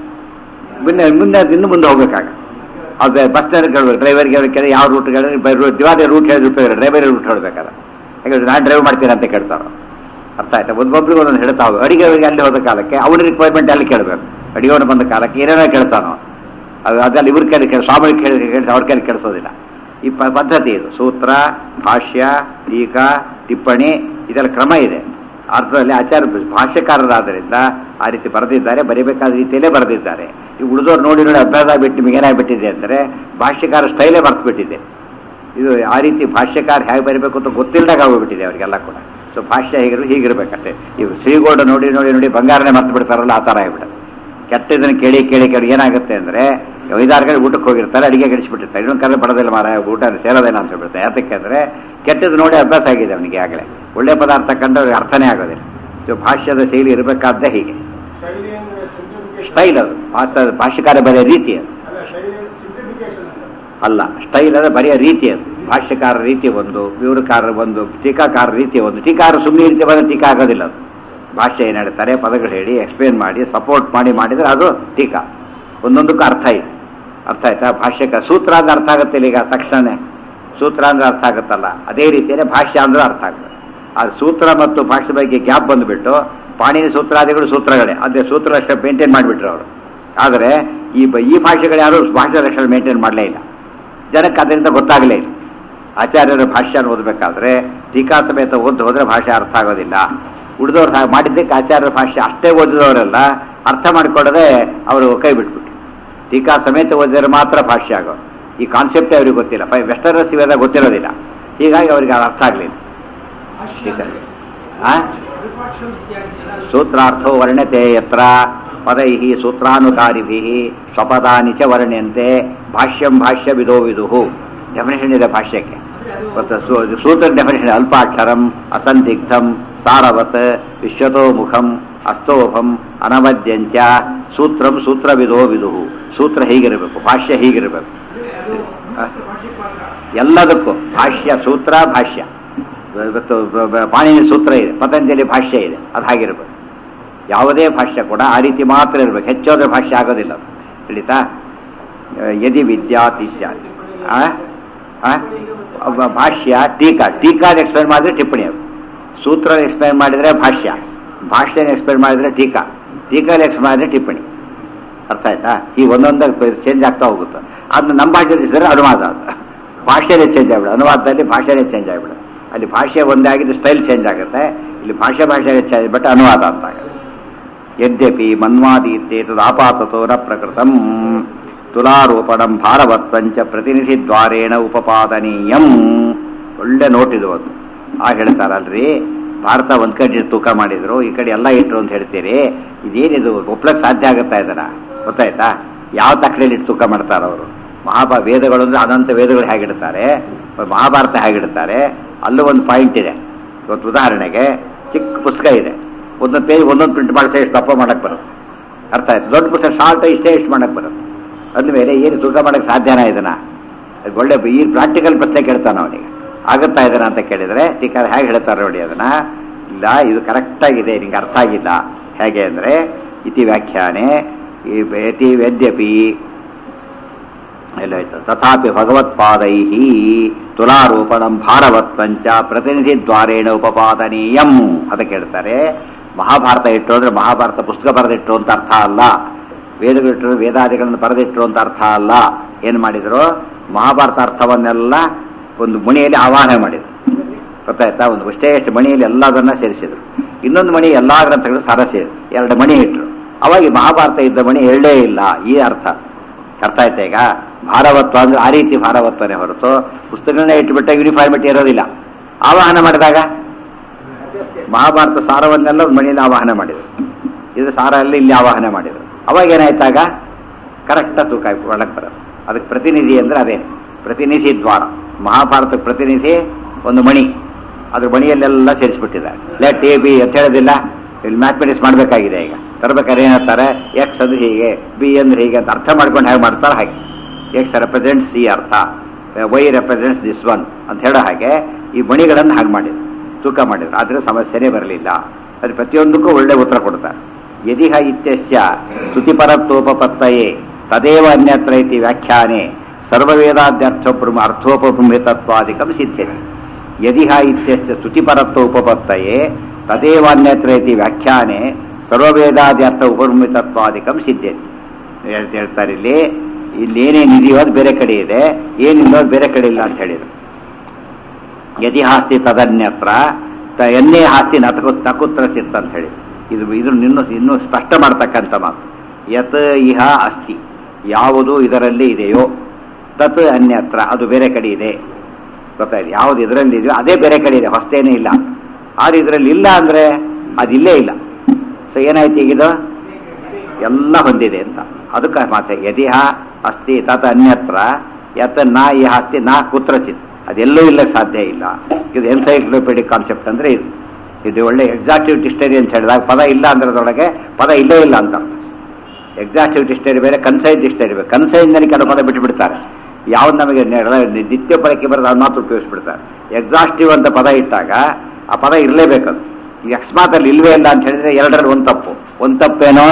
ಮುಂದೆ ಮುಂದೆ ಇನ್ನು ಮುಂದೆ ಹೋಗ್ಬೇಕಾಗ ಅದು ಬಸ್ ಸ್ಟ್ಯಾಂಡ್ ಕೇಳ್ಬೇಕು ಡ್ರೈವರ್ಗೆ ಅವ್ರಿಗೆ ಕೇಳಿ ಯಾವ ರೂಟ್ ಕೇಳಿದ್ರೆ ದಿವಾದಿ ರೂಟ್ ಹೇಳಿದ್ರು ಡ್ರೈವರ್ ರೂಟ್ ಹೇಳ್ಬೇಕಾದ ಯಾಕಂದ್ರೆ ನಾನು ಡ್ರೈವ್ ಮಾಡ್ತೀನಿ ಅಂತ ಕೇಳ್ತಾರೆ ಅರ್ಥ ಆಯ್ತಾ ಒಬ್ಬೊಬ್ರಿಗೆ ಒಂದೊಂದು ಹೇಳ್ತಾವೆ ಅಡಿಗೆ ಅವರಿಗೆ ಅಲ್ಲಿ ಹೋದ ಕಾಲಕ್ಕೆ ಅವನ ರಿಕ್ವೈರ್ಮೆಂಟ್ ಅಲ್ಲಿ ಕೇಳಬೇಕು ಅಡಿಗೆವನು ಬಂದ ಕಾಲಕ್ಕೆ ಏನೇನೋ ಕೇಳ್ತಾನೋ ಅದು ಅದೆಲ್ಲ ಇವ್ರ ಕೈಲಿ ಕೇಳಿ ಸ್ವಾಮಿ ಕೇಳಿ ಕೇಳಿಸಿ ಅವ್ರ ಕೈಲಿ ಕೇಳಿಸೋದಿಲ್ಲ ಈ ಪ- ಪದ್ಧತಿ ಇದು ಸೂತ್ರ ಭಾಷ್ಯ ಟೀಕಾ ಟಿಪ್ಪಣಿ ಇದೆಲ್ಲ ಕ್ರಮ ಇದೆ ಅರ್ಥದಲ್ಲಿ ಆಚಾರ್ಯ ಭಾಷ್ಯಕಾರರಾದ್ದರಿಂದ ಆ ರೀತಿ ಬರೆದಿದ್ದಾರೆ ಬರೀಬೇಕಾದ ರೀತಿಯಲ್ಲೇ ಬರೆದಿದ್ದಾರೆ ಈ ಉಳಿದವ್ರು ನೋಡಿ ನೋಡಿ ಅಭ್ಯಾಸ ಬಿಟ್ಟು ನಿಮಗೆ ಏನಾಗ್ಬಿಟ್ಟಿದೆ ಅಂದರೆ ಭಾಷ್ಯಕಾರ ಸ್ಟೈಲೇ ಮರ್ತು ಬಿಟ್ಟಿದೆ ಇದು ಆ ರೀತಿ ಭಾಷ್ಯಕಾರ ಹೇಗೆ ಬರೀಬೇಕು ಅಂತ ಗೊತ್ತಿಲ್ಲದಾಗ ಆಗೋಗ್ಬಿಟ್ಟಿದೆ ಅವರಿಗೆಲ್ಲ ಕೂಡ ಸೊ ಭಾಷ್ಯ ಹೇಗಿರೋ ಹೀಗಿರ್ಬೇಕಷ್ಟೇ ಇವು ಶ್ರೀಗೌಡ ನೋಡಿ ನೋಡಿ ನೋಡಿ ಬಂಗಾರನೇ ಮರ್ತು ಬಿಡ್ತಾರಲ್ಲ ಆ ಥರ ಆಗ್ಬಿಡುತ್ತೆ ಕೆಟ್ಟದನ್ನು ಕೇಳಿ ಕೇಳಿ ಕೇಳಿ ಏನಾಗುತ್ತೆ ಅಂದರೆ ಐದಾರು ಕಡೆ ಊಟಕ್ಕೆ ಹೋಗಿರ್ತಾರೆ ಅಡಿಗೆ ಗೆಡಿಸ್ಬಿಟ್ಟಿರ್ತಾರೆ ಇನ್ನೊಂದು ಕಡೆ ಬಡದಿಲ್ಲ ಮಾರ ಊಟ ಸೇರೋದೇನ ಅಂತ ಹೇಳ್ಬಿಡ್ತಾರೆ ಯಾತಕ್ಕೆ ಅಂದರೆ ಕೆಟ್ಟದ್ದು ನೋಡಿ ಅಭ್ಯಾಸ ಆಗಿದೆ ಅವನಿಗೆ ಆಗಲೇ ಒಳ್ಳೆ ಪದಾರ್ಥ ಕಂಡು ಅವ್ರಿಗೆ ಅರ್ಥನೇ ಆಗೋದಿಲ್ಲ ಸೊ ಭಾಷ್ಯದ ಶೈಲಿ ಇರಬೇಕಾದ್ದೇ ಹೀಗೆ ಶೈಲಿ ಅಂದ್ರೆ simplification. ಸ್ಟೈಲ್ ಅದು ಭಾಷ ಭಾಷ್ಯಕಾರ ಬರೆಯೋ ರೀತಿ ಅದು ಅಲ್ಲ ಶೈಲಿ ಸಿಂಪ್ಲಿಫಿಕೇಶನ್ ಅಂತ ಅಲ್ಲ ಸ್ಟೈಲ್ ಅಂದ್ರೆ ಬರೆಯೋ ರೀತಿ ಅದು ಭಾಷ್ಯಕಾರ ರೀತಿ ಒಂದು ವಿವರಕಾರ ಒಂದು ಟೀಕಾಕಾರ ರೀತಿ ಒಂದು ಟೀಕಾರ ಸುಮ್ಮನೆ ರೀತಿ ಬಂದ್ರೆ ಟೀಕಾ ಆಗೋದಿಲ್ಲ ಅದು ಭಾಷೆ ಏನು ಹೇಳ್ತಾರೆ ಪದಗಳು ಹೇಳಿ ಎಕ್ಸ್ಪ್ಲೇನ್ ಮಾಡಿ ಸಪೋರ್ಟ್ ಮಾಡಿ ಮಾಡಿದ್ರೆ ಅದು ಟೀಕಾ ಒಂದೊಂದಕ್ಕೂ ಅರ್ಥ ಇದೆ ಅರ್ಥ ಆಯ್ತಾ ಭಾಷ್ಯಕ ಸೂತ್ರ ಅಂದ್ರೆ ಅರ್ಥ ಆಗುತ್ತೆ ಈಗ ತಕ್ಷಣ ಸೂತ್ರ ಅಂದ್ರೆ ಅರ್ಥ ಆಗುತ್ತಲ್ಲ ಅದೇ ರೀತಿಯೇ ಭಾಷ್ಯ ಅಂದ್ರೆ ಅರ್ಥ ಆಗುತ್ತೆ ಆ ಸೂತ್ರ ಮತ್ತು ಭಾಷೆ ಬಗ್ಗೆ ಗ್ಯಾಪ್ ಬಂದುಬಿಟ್ಟು ಪಾಣಿನಿ ಸೂತ್ರಾದಿಗಳು ಸೂತ್ರಗಳೇ ಅದೇ ಸೂತ್ರ ಅಷ್ಟೇ ಮೇಂಟೈನ್ ಮಾಡಿಬಿಟ್ರು ಅವರು ಆದರೆ ಈ ಬ- ಈ ಭಾಷೆಗಳು ಯಾರು ಭಾಷೆ ಲಕ್ಷಣ ಮೇಂಟೈನ್ ಮಾಡಲೇ ಇಲ್ಲ ಜನಕ್ಕೆ ಅದರಿಂದ ಗೊತ್ತಾಗಲೇ ಇಲ್ಲ ಆಚಾರ್ಯರ ಭಾಷ್ಯ ಓದಬೇಕಾದ್ರೆ ಟೀಕಾ ಸಮೇತ ಓದಿ ಹೋದ್ರೆ ಭಾಷೆ ಅರ್ಥ ಆಗೋದಿಲ್ಲ ಉಳಿದವ್ರು ಹಾಗೆ ಮಾಡಿದ್ದಕ್ಕೆ ಆಚಾರ್ಯರ ಭಾಷೆ ಅಷ್ಟೇ ಓದಿದವರೆಲ್ಲ ಅರ್ಥ ಮಾಡಿಕೊಳ್ಳದೆ ಅವರು ಕೈ ಬಿಟ್ಬಿಟ್ರು ಟೀಕಾ ಸಮೇತ ಓದಿದ್ರೆ ಮಾತ್ರ ಭಾಷ್ಯ ಆಗೋದು ಈ ಕಾನ್ಸೆಪ್ಟೇ ಅವ್ರಿಗೆ ಗೊತ್ತಿಲ್ಲ ಪೈ ವೆಸ್ಟರ್ನಸ್ ಇವೆಲ್ಲ ಗೊತ್ತಿರೋದಿಲ್ಲ ಹೀಗಾಗಿ ಅವ್ರಿಗೆ ಅದು ಅರ್ಥ ಆಗಲಿಲ್ಲ ಟೀಕಾ ಆ ಸೂತ್ರಾರ್ಥೋ ವರ್ಣ್ಯತೆ ಯತ್ರ ಪದೈ ಸೂತ್ರಾನುಕಾರಿಭಿ ಸ್ವಪದಾನಿ ಚ ವರ್ಣ್ಯಂತೆ ಭಾಷ್ಯಂ ಭಾಷ್ಯ ವಿದೋ ವಿದುಹು ಡೆಫಿನೇಷನ್ ಇದೆ ಭಾಷ್ಯಕ್ಕೆ ಮತ್ತು ಸೂ- ಸೂತ್ರ ಡೆಫಿನೇಷನ್ ಅಲ್ಪಾಕ್ಷರಂ ಅಸಂದಿಗ್ಧಂ ಸಾರವತ್ ವಿಶ್ವತೋ ಮುಖಂ ಅಸ್ತೋಭಂ ಅನವದ್ಯಂಚ ಸೂತ್ರಂ ಸೂತ್ರವಿದೋ ವಿದುಹು ಸೂತ್ರ ಹೀಗಿರಬೇಕು ಭಾಷ್ಯ ಹೀಗಿರಬೇಕು ಆ? ಎಲ್ಲದಕ್ಕೂ ಭಾಷ್ಯ ಸೂತ್ರ ಭಾಷ್ಯ ಇವತ್ತು ಬ- ಬ- ಪಾಣಿನಿ ಸೂತ್ರ ಇದೆ ಪತಂಜಲಿ ಭಾಷ್ಯ ಇದೆ ಅದು ಹಾಗಿರ್ಬೇಕು ಯಾವುದೇ ಭಾಷ್ಯ ಕೂಡ ಆ ರೀತಿ ಮಾತ್ರ ಇರಬೇಕು ಹೆಚ್ಚೋದ್ರೆ ಭಾಷ್ಯ ಆಗೋದಿಲ್ಲ ಅದು. ತಿಳಿತಾ ಆ, ಯದಿ ವಿದ್ಯಾತ್ ಇತ್ಯಾದಿ ಆ? ಆ? ಒಬ್ಬ ಭಾಷ್ಯ ಟೀಕಾ ಟೀಕಾದ ಎಕ್ಸ್ಪ್ಲೈನ್ ಮಾಡಿದ್ರೆ ಟಿಪ್ಪಣಿ ಅದು ಸೂತ್ರ ಎಕ್ಸ್ಪ್ಲೈನ್ ಮಾಡಿದ್ರೆ ಭಾಷ್ಯ ಭಾಷ್ಯನ ಎಕ್ಸ್ಪ್ಲೈನ್ ಮಾಡಿದ್ರೆ ಟೀಕಾ ಟೀಕಾದ ಎಕ್ಸ್ಪ್ಲೈನ್ ಮಾಡಿದ್ರೆ ಟಿಪ್ಪಣಿ ಅರ್ಥ ಆಯ್ತಾ ಈ ಒಂದೊಂದು ಚೇಂಜ್ ಆಗ್ತಾ ಹೋಗುತ್ತೆ ಅದನ್ನ ನಮ್ಮ ಭಾಷೆಯಲ್ಲಿ ಇದ್ರೆ ಅನುವಾದ ಅದು ಭಾಷೆನೇ ಚೇಂಜ್ ಆಗ್ಬಿಡುತ್ತೆ ಅನುವಾದದಲ್ಲಿ ಭಾಷೆನೇ ಚೇಂಜ್ ಆಗ್ಬಿಡುತ್ತೆ ಅಲ್ಲಿ ಭಾಷೆ ಒಂದೇ ಆಗಿದ್ದು ಸ್ಟೈಲ್ ಚೇಂಜ್ ಆಗುತ್ತೆ ಇಲ್ಲಿ ಭಾಷೆ ಭಾಷೆ ಚೇಂಜ್ ಬಟ್ ಅನುವಾದ ಅಂತ ಆಗುತ್ತೆ ಯದ್ಯಪಿ ಮನ್ವಾದಿ ಇತ್ಯೇತದ್ ಆಪಾತತೋ ನ ಪ್ರಕೃತಂ ತುಲಾರೋಪಣಂ ಭಾರವತ್ವಂಚ ಪ್ರತಿನಿಧಿ ದ್ವಾರೇಣ ಉಪಪಾದನೀಯಂ ಒಳ್ಳೆ ನೋಟ್ ಇದು ಅದು ಆ ಹೇಳ್ತಾರಲ್ರಿ ಭಾರತ ಒಂದ್ ಕಡೆ ತೂಕ ಮಾಡಿದ್ರು ಈ ಕಡೆ ಎಲ್ಲ ಇಟ್ರು ಅಂತ ಹೇಳ್ತೀರಿ ಇದೇನಿದು ಒಪ್ಲಕ್ ಸಾಧ್ಯ ಆಗುತ್ತಾ ಇದನ್ನ ಗೊತ್ತಾಯ್ತಾ ಯಾವ ತಕ್ಕಡೆಯಲ್ಲಿ ಇಟ್ಟು ತೂಕ ಮಾಡ್ತಾರ ಅವರು ಮಹಾಭಾ ವೇದಗಳು ಅಂದ್ರೆ ಅನಂತ ವೇದಗಳು ಹೇಗಿಡ್ತಾರೆ ಮಹಾಭಾರತ ಹೇಗಿಡ್ತಾರೆ ಅಲ್ಲೂ ಒಂದು ಪಾಯಿಂಟ್ ಇದೆ ಇವತ್ತು ಉದಾಹರಣೆಗೆ ಚಿಕ್ಕ ಪುಸ್ತಕ ಇದೆ ಒಂದೊಂದು ಪೇಜ್ ಒಂದೊಂದು ಪ್ರಿಂಟ್ ಮಾಡಿಸಿ ಎಷ್ಟು ದಪ್ಪ ಮಾಡಕ್ಕೆ ಬರುತ್ತೆ ಅರ್ಥ ಆಯ್ತು ದೊಡ್ಡ ಪುಸ್ತಕ ಶಾರ್ಟ್ ಇಷ್ಟೇ ಇಷ್ಟು ಮಾಡಕ್ಕೆ ಬರುತ್ತೆ ಅಂದಮೇಲೆ ಏನು ತೂಕ ಮಾಡಕ್ಕೆ ಸಾಧ್ಯನಾ ಇದನ್ನ ಅದು ಒಳ್ಳೆ ಈ ಪ್ರಾಕ್ಟಿಕಲ್ ಪ್ರಶ್ನೆ ಕೇಳ್ತಾನೆ ಅವನಿಗೆ ಆಗುತ್ತಾ ಇದನ್ನ ಅಂತ ಕೇಳಿದ್ರೆ ಟೀಕರ್ ಹೇಗೆ ಹೇಳ್ತಾರೆ ನೋಡಿ ಅದನ್ನ ಇಲ್ಲ ಇದು ಕರೆಕ್ಟಾಗಿದೆ ನಿಂಗೆ ಅರ್ಥ ಆಗಿಲ್ಲ ಹೇಗೆ ಅಂದರೆ ಇತಿ ವ್ಯಾಖ್ಯಾನೆ ಈ ಯತಿ ಯದ್ಯಪಿ ಎಲ್ಲಾಯ್ತು ತಥಾಪಿ ಭಗವತ್ಪಾದೈ ತುಲಾರೋಪಣಂ ಭಾರವತ್ವಂಚ ಪ್ರತಿನಿಧಿ ದ್ವಾರೇಣ ಉಪಪಾದನೀಯಂ ಅದಕ್ಕೆ ಹೇಳ್ತಾರೆ ಮಹಾಭಾರತ ಇಟ್ಟು ಅಂದ್ರೆ ಮಹಾಭಾರತ ಪುಸ್ತಕ ಬರೆದಿಟ್ಟು ಅಂತ ಅರ್ಥ ಅಲ್ಲ ವೇದಗಳಿಟ್ಟರು ವೇದಾದಿಗಳನ್ನು ಬರೆದಿಟ್ಟರು ಅಂತ ಅರ್ಥ ಅಲ್ಲ ಏನು ಮಾಡಿದ್ರು ಮಹಾಭಾರತ ಅರ್ಥವನ್ನೆಲ್ಲ ಒಂದು ಮಣಿಯಲ್ಲಿ ಆವಾಹನೆ ಮಾಡಿದ್ರು ಗೊತ್ತಾಯ್ತಾ ಒಂದು ಇಷ್ಟೇ ಎಷ್ಟು ಮಣಿಯಲ್ಲಿ ಎಲ್ಲದನ್ನ ಸೇರಿಸಿದ್ರು ಇನ್ನೊಂದು ಮಣಿ ಎಲ್ಲಾ ಗ್ರಂಥಗಳು ಸಾರ ಸೇರಿ ಎರಡು ಮಣಿ ಇಟ್ರು ಅವಾಗ ಈ ಮಹಾಭಾರತ ಇದ್ದ ಮಣಿ ಎಳ್ಳೇ ಇಲ್ಲ ಈ ಅರ್ಥ ಅರ್ಥ ಆಯ್ತಾ ಈಗ ಭಾರವತ್ವ ಅಂದ್ರೆ ಆ ರೀತಿ ಭಾರವತ್ವನೇ ಹೊರತು ಪುಸ್ತಕಗಳನ್ನ ಇಟ್ಟುಬಿಟ್ಟ ಯೂನಿಫಾರ್ಮಿಟಿ ಇರೋದಿಲ್ಲ ಆವಾಹನ ಮಾಡಿದಾಗ ಮಹಾಭಾರತ ಸಾರವನ್ನೆಲ್ಲ ಒಂದು ಮಣಿಯಲ್ಲಿ ಆವಾಹನ ಮಾಡಿದರು ಇದು ಸಾರ ಎಲ್ಲ ಇಲ್ಲಿ ಆವಾಹನೆ ಮಾಡಿದರು ಅವಾಗ ಏನಾಯ್ತಾಗ ಕರೆಕ್ಟ ತೂಕ ಒಳಗೆ ಬರೋದು ಅದಕ್ಕೆ ಪ್ರತಿನಿಧಿ ಅಂದ್ರೆ ಅದೇ ಪ್ರತಿನಿಧಿ ದ್ವಾರ ಮಹಾಭಾರತ ಪ್ರತಿನಿಧಿ ಒಂದು ಮಣಿ ಅದ್ರ ಮಣಿಯಲ್ಲೆಲ್ಲ ಸೇರಿಸ್ಬಿಟ್ಟಿದ್ದಾರೆ ಲೆಟ್ ಎ ಬಿ ಅಂತ ಹೇಳೋದಿಲ್ಲ ಇಲ್ಲಿ ಮ್ಯಾಥಮೆಟಿಕ್ಸ್ ಮಾಡಬೇಕಾಗಿದೆ ಈಗ ತರಬೇಕಾದ್ರೆ ಏನು ಹೇಳ್ತಾರೆ ಎಕ್ಸ್ ಅಂದ್ರೆ ಹೀಗೆ ಬಿ ಅಂದ್ರೆ ಹೀಗೆ ಅಂತ ಅರ್ಥ ಮಾಡ್ಕೊಂಡು ಹೇಗೆ ಮಾಡ್ತಾರೆ ಹಾಗೆ ಎಕ್ಸ್ ರೆಪ್ರೆಸೆಂಟ್ಸ್ ಸಿ ಅರ್ಥ ವೈ ರೆಪ್ರೆಸೆಂಟ್ಸ್ ದಿಸ್ ಒನ್ ಅಂತ ಹೇಳೋ ಹಾಗೆ ಈ ಮಣಿಗಳನ್ನು ಹಾಗೆ ಮಾಡಿದ್ರು ತೂಕ ಮಾಡಿದ್ರು ಆದರೆ ಸಮಸ್ಯೆನೇ ಬರಲಿಲ್ಲ ಅದು ಪ್ರತಿಯೊಂದಕ್ಕೂ ಒಳ್ಳೆ ಉತ್ತರ ಕೊಡ್ತಾರೆ ಯದಿಹ ಇತ್ಯಸ್ಯ ಸ್ತುತಿಪರತ್ವೋಪತ್ತಯೇ ತದೇವ ಅನ್ಯತ್ರ ಇತಿ ವ್ಯಾಖ್ಯಾನೆ ಸರ್ವವೇದಾದ್ಯರ್ಥೋಪೃಮ ಅರ್ಥೋಪಭೃಮಿತತ್ವಾದಿಕಂ ಸಿದ್ಧ್ಯತೆ ಯದಿಹ ಇತ್ಯಸ್ಯ ಸ್ತುತಿಪರತ್ವ ಉಪಪತ್ತಯೇ ತದೇವ ಅನ್ಯತ್ರ ಇತಿ ವ್ಯಾಖ್ಯಾನೆ ಸರ್ವವೇದಾದ್ಯರ್ಥ ಉಪಭೃಮಿತತ್ವಾದಿಕಂ ಸಿದ್ಧ್ಯತೆ ಹೇಳ್ತಾ- ಹೇಳ್ತಾರೆ ಇಲ್ಲಿ ಇಲ್ಲಿ ಏನೇನು ಇದೆಯೋ ಅದು ಬೇರೆ ಕಡೆ ಇದೆ ಏನಿಲ್ಲೋ ಅದು ಬೇರೆ ಕಡೆ ಇಲ್ಲ ಅಂತ ಹೇಳಿದ್ರು ಯದಿ ಹಾಸ್ತಿ ತದನ್ಯತ್ರ ತ ಎನ್ನೇ ಹಾಸ್ತಿ ನತಕು ನಕುತ್ರ ಚಿತ್ತ ಅಂತ ಹೇಳಿ ಇದು ಇದು ಇನ್ನೂ ಇನ್ನೂ ಸ್ಪಷ್ಟ ಮಾಡ್ತಕ್ಕಂಥ ಮಾತು ಯತ್ ಇಹ ಅಸ್ತಿ ಯಾವುದು ಇದರಲ್ಲಿ ಇದೆಯೋ ತತ್ ಅನ್ಯತ್ರ ಅದು ಬೇರೆ ಕಡೆ ಇದೆ ಗೊತ್ತಾಯ್ತು ಯಾವುದು ಇದರಲ್ಲಿ ಇದೆಯೋ ಅದೇ ಬೇರೆ ಕಡೆ ಇದೆ ಹೊಸ್ತೇನೇ ಇಲ್ಲ ಆದ್ರೆ ಇದರಲ್ಲಿ ಇಲ್ಲ ಅಂದ್ರೆ ಅದಿಲ್ಲೇ ಇಲ್ಲ ಸೊ ಏನಾಯ್ತು ಈಗಿದು ಎಲ್ಲ ಹೊಂದಿದೆ ಅಂತ ಅದಕ್ಕೆ ಮಾತೆ ಯದಿಹ ಅಸ್ತಿ ತತ್ ಅನ್ಯತ್ರ ಯತ್ ನಾ ಈ ಅಸ್ತಿ ನಾ ಕುತ್ರಚಿತ್ ಅದೆಲ್ಲೂ ಇಲ್ಲ ಸಾಧ್ಯ ಇಲ್ಲ ಇದು ಎನ್ಸೈಕ್ಲೋಪೆಡಿಕ್ ಕಾನ್ಸೆಪ್ಟ್ ಅಂದ್ರೆ ಇದು ಇದು ಒಳ್ಳೆ ಎಕ್ಸಾಕ್ಟಿವ್ ಡಿಸ್ಟರಿ ಅಂತ ಹೇಳಿದಾಗ ಪದ ಇಲ್ಲ ಅಂದ್ರದೊಳಗೆ ಪದ ಇಲ್ಲೇ ಇಲ್ಲ ಅಂತ ಎಕ್ಸಾಕ್ಟಿವ್ ಡಿಸ್ಟರಿ ಬೇರೆ ಕನ್ಸೈನ್ ಡಿಸ್ಟರಿ ಬೇರೆ ಕನ್ಸೈನ್ನಲ್ಲಿ ಕೆಲವು ಪದ ಬಿಟ್ಟುಬಿಡ್ತಾರೆ ಯಾವ್ದು ನಮಗೆ ನೆ- ನಿತ್ಯ ಬಳಕೆ ಬರೋದು ಅದು ಮಾತ್ರ ಉಪಯೋಗಿಸ್ಬಿಡ್ತಾರೆ ಎಕ್ಸಾಸ್ಟಿವ್ ಅಂತ ಪದ ಇಟ್ಟಾಗ ಆ ಪದ ಇರಲೇಬೇಕದು ಈ ಅಕಸ್ಮಾತ್ ಅಲ್ಲಿ ಇಲ್ವೇ ಇಲ್ಲ ಅಂತ ಹೇಳಿದ್ರೆ ಎರಡರಲ್ಲಿ ಒಂದು ತಪ್ಪು ಒಂದು ತಪ್ಪೇನೋ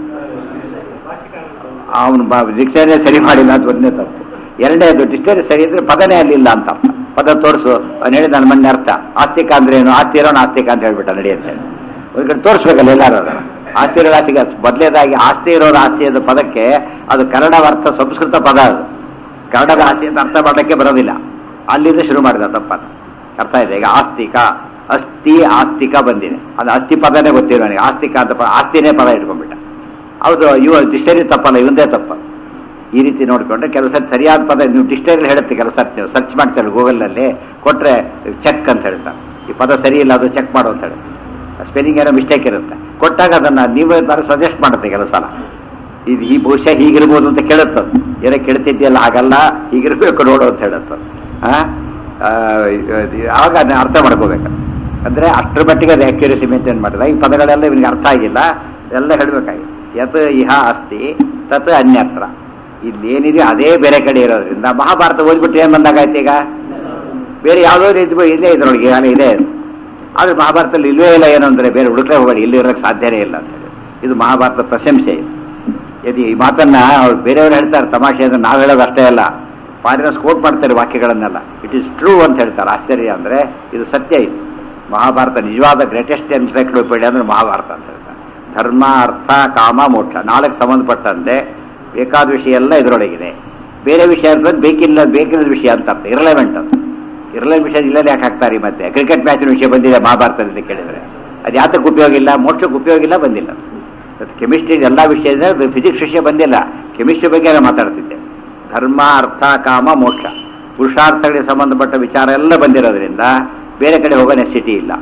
ಅವನು ಡಿಕ್ಷನರಿ ಸರಿ ಮಾಡಿಲ್ಲ ಅಂತ ಒಂದನೇ ತಪ್ಪು ಎರಡನೇದು ಡಿಕ್ಷನರಿ ಸರಿ ಇದ್ರೆ ಪದನೇ ಅಲ್ಲಿಲ್ಲ ಅಂತ ಅರ್ಥ. ಪದ ತೋರಿಸು ಅವ್ನು ಹೇಳಿದ ನನ್ನ ಮೊನ್ನೆ ಅರ್ಥ ಆಸ್ತಿಕ ಅಂದ್ರೆ ಏನು ಆಸ್ತಿ ಇರೋನು ಆಸ್ತಿಕ ಅಂತ ಹೇಳ್ಬಿಟ್ಟ ನಡಿ ಅಂತ ಹೇಳಿ ಒಂದ್ ಕಡೆ ತೋರಿಸ್ಬೇಕಲ್ಲ ಎಲ್ಲಾರು ಅದನ್ನ. ಆಸ್ತಿ ಇರೋ ಆಸ್ತಿಗೆ ಬದಲೇದಾಗಿ ಆಸ್ತಿ ಇರೋರು ಆಸ್ತಿ ಅನ್ನೋ ಪದಕ್ಕೆ ಅದು ಕನ್ನಡ ಅರ್ಥ ಸಂಸ್ಕೃತ ಪದ ಅದು ಕನ್ನಡದ ಆಸ್ತಿ ಅಂತ ಅರ್ಥ ಮಾಡಕ್ಕೆ ಬರೋದಿಲ್ಲ ಅಲ್ಲಿಂದ ಶುರು ಮಾಡಿದ ತಪ್ಪನ್ನು ಅರ್ಥ ಇದೆ ಈಗ ಆಸ್ತಿಕ ಅಸ್ಥಿ ಆಸ್ತಿಕ ಬಂದಿದೆ ಅದು ಅಸ್ಥಿ ಪದನೇ ಗೊತ್ತಿಲ್ಲ ನನಗೆ ಆಸ್ತಿಕ ಅಂತ ಪದ ಆಸ್ತಿನೇ ಪದ ಇಟ್ಕೊಂಡ್ಬಿಟ್ಟ ಹೌದು ಇವ ಡಿಕ್ಷನರಿ ತಪ್ಪಲ್ಲ ಇವಂದೇ ತಪ್ಪ ಈ ರೀತಿ ನೋಡಿಕೊಂಡ್ರೆ ಕೆಲವು ಸರಿ ಸರಿಯಾದ ಪದ ನೀವು ಡಿಕ್ಷನರಿ ಹೇಳುತ್ತೆ ಕೆಲವು ಸರ್ಚ್ ಸರ್ಚ್ ಮಾಡ್ತಾರೆ ಗೂಗಲ್ನಲ್ಲಿ ಕೊಟ್ರೆ ಚೆಕ್ ಅಂತ ಹೇಳ್ತಾರೆ ಈ ಪದ ಸರಿ ಇಲ್ಲ ಅದು ಚೆಕ್ ಮಾಡು ಅಂತ ಹೇಳಿ ಸ್ಪೆಲ್ಲಿಂಗ್ ಏನೋ ಮಿಸ್ಟೇಕ್ ಇರುತ್ತೆ ಕೊಟ್ಟಾಗ ಅದನ್ನ ನೀವೇ ಬಾರಿ ಸಜೆಸ್ಟ್ ಮಾಡುತ್ತೆ ಕೆಲವು ಸಲ ಇದು ಈ ಬಹುಶಃ ಹೀಗಿರ್ಬೋದು ಅಂತ ಕೇಳುತ್ತೆ ಅದು. ಏನೋ ಕೇಳ್ತಿದ್ಯಲ್ಲ ಹಾಗಲ್ಲ ಹೀಗಿರ್ಬೇಕು ನೋಡು ಅಂತ ಹೇಳುತ್ತೆ ಆ? ಆ, ಇದು- ಆವಾಗ ಅದನ್ನ ಅರ್ಥ ಮಾಡ್ಕೋಬೇಕು ಅಂದ್ರೆ ಅಷ್ಟರ ಮಟ್ಟಿಗೆ ಅದು ಅಕ್ಯುರಸಿ ಮೇಂಟೈನ್ ಮಾಡಿದ ಈ ಪದಗಳೆಲ್ಲ ಇವನಿಗೆ ಅರ್ಥ ಆಗಿಲ್ಲ ಎಲ್ಲ ಹೇಳಬೇಕಾಗಿತ್ತು ಯತ್ ಇಹ ಅಸ್ತಿ ತತ್ ಅನ್ಯತ್ರ ಇಲ್ಲಿ ಏನಿದೆ ಅದೇ ಬೇರೆ ಕಡೆ ಇರೋದ್ರಿಂದ ಮಹಾಭಾರತ ಓದ್ಬಿಟ್ಟು ಏನ್ ಬಂದಾಗಾಯ್ತು ಈಗ ಬೇರೆ ಯಾವುದೋ ರೀತಿ ಇಲ್ಲೇ ಇದ್ರೊಳಗೆ ಈಗಾಗಲೇ ಇದೆ ಅದು. ಆದ್ರೆ ಮಹಾಭಾರತದಲ್ಲಿ ಇಲ್ವೇ ಇಲ್ಲ ಏನು ಅಂದ್ರೆ ಬೇರೆ ಹುಡುಕ್ರೆ ಹೋಗಬೇಡಿ ಇಲ್ಲಿ ಇರೋಕ್ಕೆ ಸಾಧ್ಯನೇ ಇಲ್ಲ ಅಂತ ಹೇಳಿ ಇದು ಮಹಾಭಾರತ ಪ್ರಶಂಸೆ ಇದು ಯದಿ ಈ ಮಾತನ್ನ ಅವ್ರು ಬೇರೆಯವರು ಹೇಳ್ತಾರೆ ತಮಾಷೆ ಅಂದ್ರೆ ನಾವು ಹೇಳೋದು ಅಷ್ಟೇ ಅಲ್ಲ ಫಾರಿನರ್ಸ್ ಕೋಟ್ ಮಾಡ್ತಾರೆ ವಾಕ್ಯಗಳನ್ನೆಲ್ಲ ಇಟ್ ಈಸ್ ಟ್ರೂ ಅಂತ ಹೇಳ್ತಾರೆ ಆಶ್ಚರ್ಯ ಅಂದ್ರೆ ಇದು ಸತ್ಯ ಇದು ಮಹಾಭಾರತ ನಿಜವಾದ ಗ್ರೇಟೆಸ್ಟ್ ಎನ್ಸೈಕ್ಲೋಪೀಡಿಯಾ ಅಂದ್ರೆ ಮಹಾಭಾರತ ಅಂತ ಹೇಳ್ತಾರೆ ಧರ್ಮ ಅರ್ಥ ಕಾಮ ಮೋಕ್ಷ ನಾಲ್ಕು ಸಂಬಂಧಪಟ್ಟಂತೆ ಬೇಕಾದ ವಿಷಯ ಎಲ್ಲ ಇದರೊಳಗಿದೆ ಬೇರೆ ವಿಷಯ ಅಂದ್ರೆ ಬೇಕಿಲ್ಲ ಬೇಕಿಲ್ಲದ ವಿಷಯ ಅಂತ ಅರ್ಥ ಇರಲೆವೆಂಟ್ ಅದು ಇರಲೆಂಟ್ ವಿಷಯ ಇಲ್ಲದೆ ಯಾಕೆ ಹಾಕ್ತಾರೆ ಈ ಮತ್ತೆ ಕ್ರಿಕೆಟ್ ಮ್ಯಾಚಿನ ವಿಷಯ ಬಂದಿದೆ ಮಹಾಭಾರತದಲ್ಲಿ ಕೇಳಿದ್ರೆ ಅದು ಯಾತಕ್ಕೆ ಉಪಯೋಗ ಇಲ್ಲ ಮೋಕ್ಷಕ್ಕೆ ಉಪಯೋಗ ಇಲ್ಲ ಬಂದಿಲ್ಲ ಕೆಮಿಸ್ಟ್ರಿ ಎಲ್ಲ ವಿಷಯ ಇದೆ ಫಿಸಿಕ್ಸ್ ವಿಷಯ ಬಂದಿಲ್ಲ ಕೆಮಿಸ್ಟ್ರಿ ಬಗ್ಗೆ ಎಲ್ಲ ಮಾತಾಡ್ತಿದ್ದೆ ಧರ್ಮ ಅರ್ಥ ಕಾಮ ಮೋಕ್ಷ ಪುರುಷಾರ್ಥಗಳಿಗೆ ಸಂಬಂಧಪಟ್ಟ ವಿಚಾರ ಎಲ್ಲ ಬಂದಿರೋದ್ರಿಂದ ಬೇರೆ ಕಡೆ ಹೋಗೋ ನೆಸಿಟಿ ಇಲ್ಲ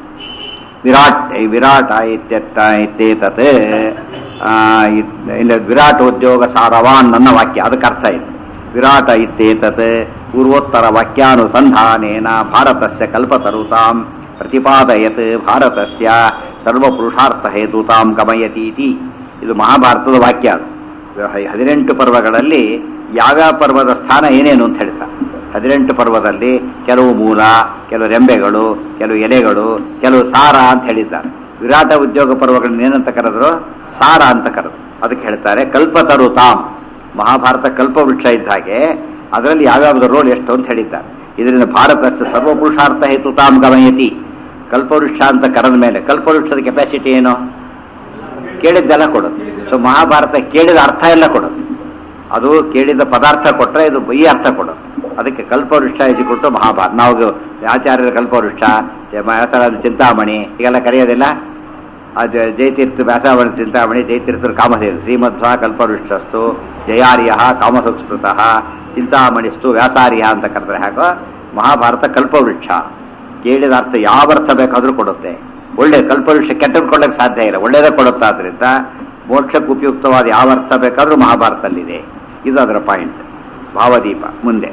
ವಿರಾಟ್ ಈ ವಿರಾಟ್ ಇತ್ಯರ್ಥ ಇತ್ಯೇತತ್ ಆ, ಇತ್- ಇಲ್ಲ ವಿರಾಟ್ ಉದ್ಯೋಗ ಸಾರವಾನ್ ನನ್ನ ವಾಕ್ಯ ಅದಕ್ಕೆ ಅರ್ಥ ಇದೆ ವಿರಾಟ ಇತ್ಯೇತತ್ ಪೂರ್ವೋತ್ತರ ವಾಕ್ಯಾನುಸಂಧಾನೇನ ಭಾರತಸ್ಯ ಕಲ್ಪತರುತಾಂ ಪ್ರತಿಪಾದಯತ್ ಭಾರತಸ್ಯ ಸರ್ವಪುರುಷಾರ್ಥ ಹೇತುತಾಂ ಗಮಯತೀತಿ ಇದು ಮಹಾಭಾರತದ ವಾಕ್ಯ ಅದು ಹ- ಹದಿನೆಂಟು ಪರ್ವಗಳಲ್ಲಿ ಯಾವ್ಯಾವ ಪರ್ವದ ಸ್ಥಾನ ಏನೇನು ಅಂತ ಹೇಳ್ತಾರೆ ಹದಿನೆಂಟು ಪರ್ವದಲ್ಲಿ ಕೆಲವು ಮೂಲ ಕೆಲವು ರೆಂಬೆಗಳು ಕೆಲವು ಎಲೆಗಳು ಕೆಲವು ಸಾರ ಅಂತ ಹೇಳಿದ್ದಾರೆ ವಿರಾಟ ಉದ್ಯೋಗ ಪರ್ವಗಳನ್ನ ಏನಂತ ಕರೆದ್ರು ಸಾರ ಅಂತ ಕರೆದು ಅದಕ್ಕೆ ಹೇಳ್ತಾರೆ ಕಲ್ಪತರು ತಾಮ್ ಮಹಾಭಾರತ ಕಲ್ಪವೃಕ್ಷ ಇದ್ದ ಹಾಗೆ ಅದರಲ್ಲಿ ಯಾವ್ಯಾವ್ದು ರೋಲ್ ಎಷ್ಟು ಅಂತ ಹೇಳಿದ್ದಾರೆ ಇದರಿಂದ ಭಾರತ ಸರ್ವಪುರುಷಾರ್ಥ ಹೇತು ತಾಮ್ ಗಮಯತಿ ಕಲ್ಪವೃಕ್ಷ ಅಂತ ಕರೆದ ಮೇಲೆ ಕಲ್ಪವೃಕ್ಷದ ಕೆಪಾಸಿಟಿ ಏನು ಕೇಳಿದ್ದೆಲ್ಲ ಕೊಡೋದು ಸೊ ಮಹಾಭಾರತ ಕೇಳಿದ ಅರ್ಥ ಎಲ್ಲ ಕೊಡೋದು ಅದು ಕೇಳಿದ ಪದಾರ್ಥ ಕೊಟ್ಟರೆ ಇದು ಈ ಅರ್ಥ ಕೊಡೋದು ಅದಕ್ಕೆ ಕಲ್ಪವೃಕ್ಷ ಇದು ಕೊಟ್ಟು ಮಹಾಭಾರತ ನಾವು ಆಚಾರ್ಯರ ಕಲ್ಪವೃಕ್ಷ ವ್ಯಾಸರಾದ ಚಿಂತಾಮಣಿ ಹೀಗೆಲ್ಲ ಕರೆಯೋದಿಲ್ಲ ಅದು ಜಯತೀರ್ಥ ವ್ಯಾಸಾವಣ ಚಿಂತಾಮಣಿ ಜಯತೀರ್ಥರ ಕಾಮಧೇನು ಶ್ರೀಮಧ್ವ ಕಲ್ಪವೃಕ್ಷಸ್ತು ಜಯಾರ್ಯ ಕಾಮಸಂಸ್ಕೃತ ಚಿಂತಾಮಣಿಸ್ತು ವ್ಯಾಸಾರ್ಯ ಅಂತ ಕರೆದ್ರೆ ಹಾಗೋ ಮಹಾಭಾರತ ಕಲ್ಪವೃಕ್ಷ ಕೇಳಿದ ಅರ್ಥ ಯಾವ ಅರ್ಥ ಬೇಕಾದರೂ ಕೊಡುತ್ತೆ ಒಳ್ಳೆ ಕಲ್ಪವೃಕ್ಷ ಕೆಟ್ಟದ್ದು ಕೊಡಕ್ಕೆ ಸಾಧ್ಯ ಇಲ್ಲ ಒಳ್ಳೇದೇ ಕೊಡುತ್ತಾದ್ರಿಂದ ಮೋಕ್ಷಕ್ಕೆ ಉಪಯುಕ್ತವಾದ ಯಾವ ಅರ್ಥ ಬೇಕಾದರೂ ಮಹಾಭಾರತದಲ್ಲಿದೆ ಇದು ಅದರ ಪಾಯಿಂಟ್ ಭಾವದೀಪ ಮುಂದೆ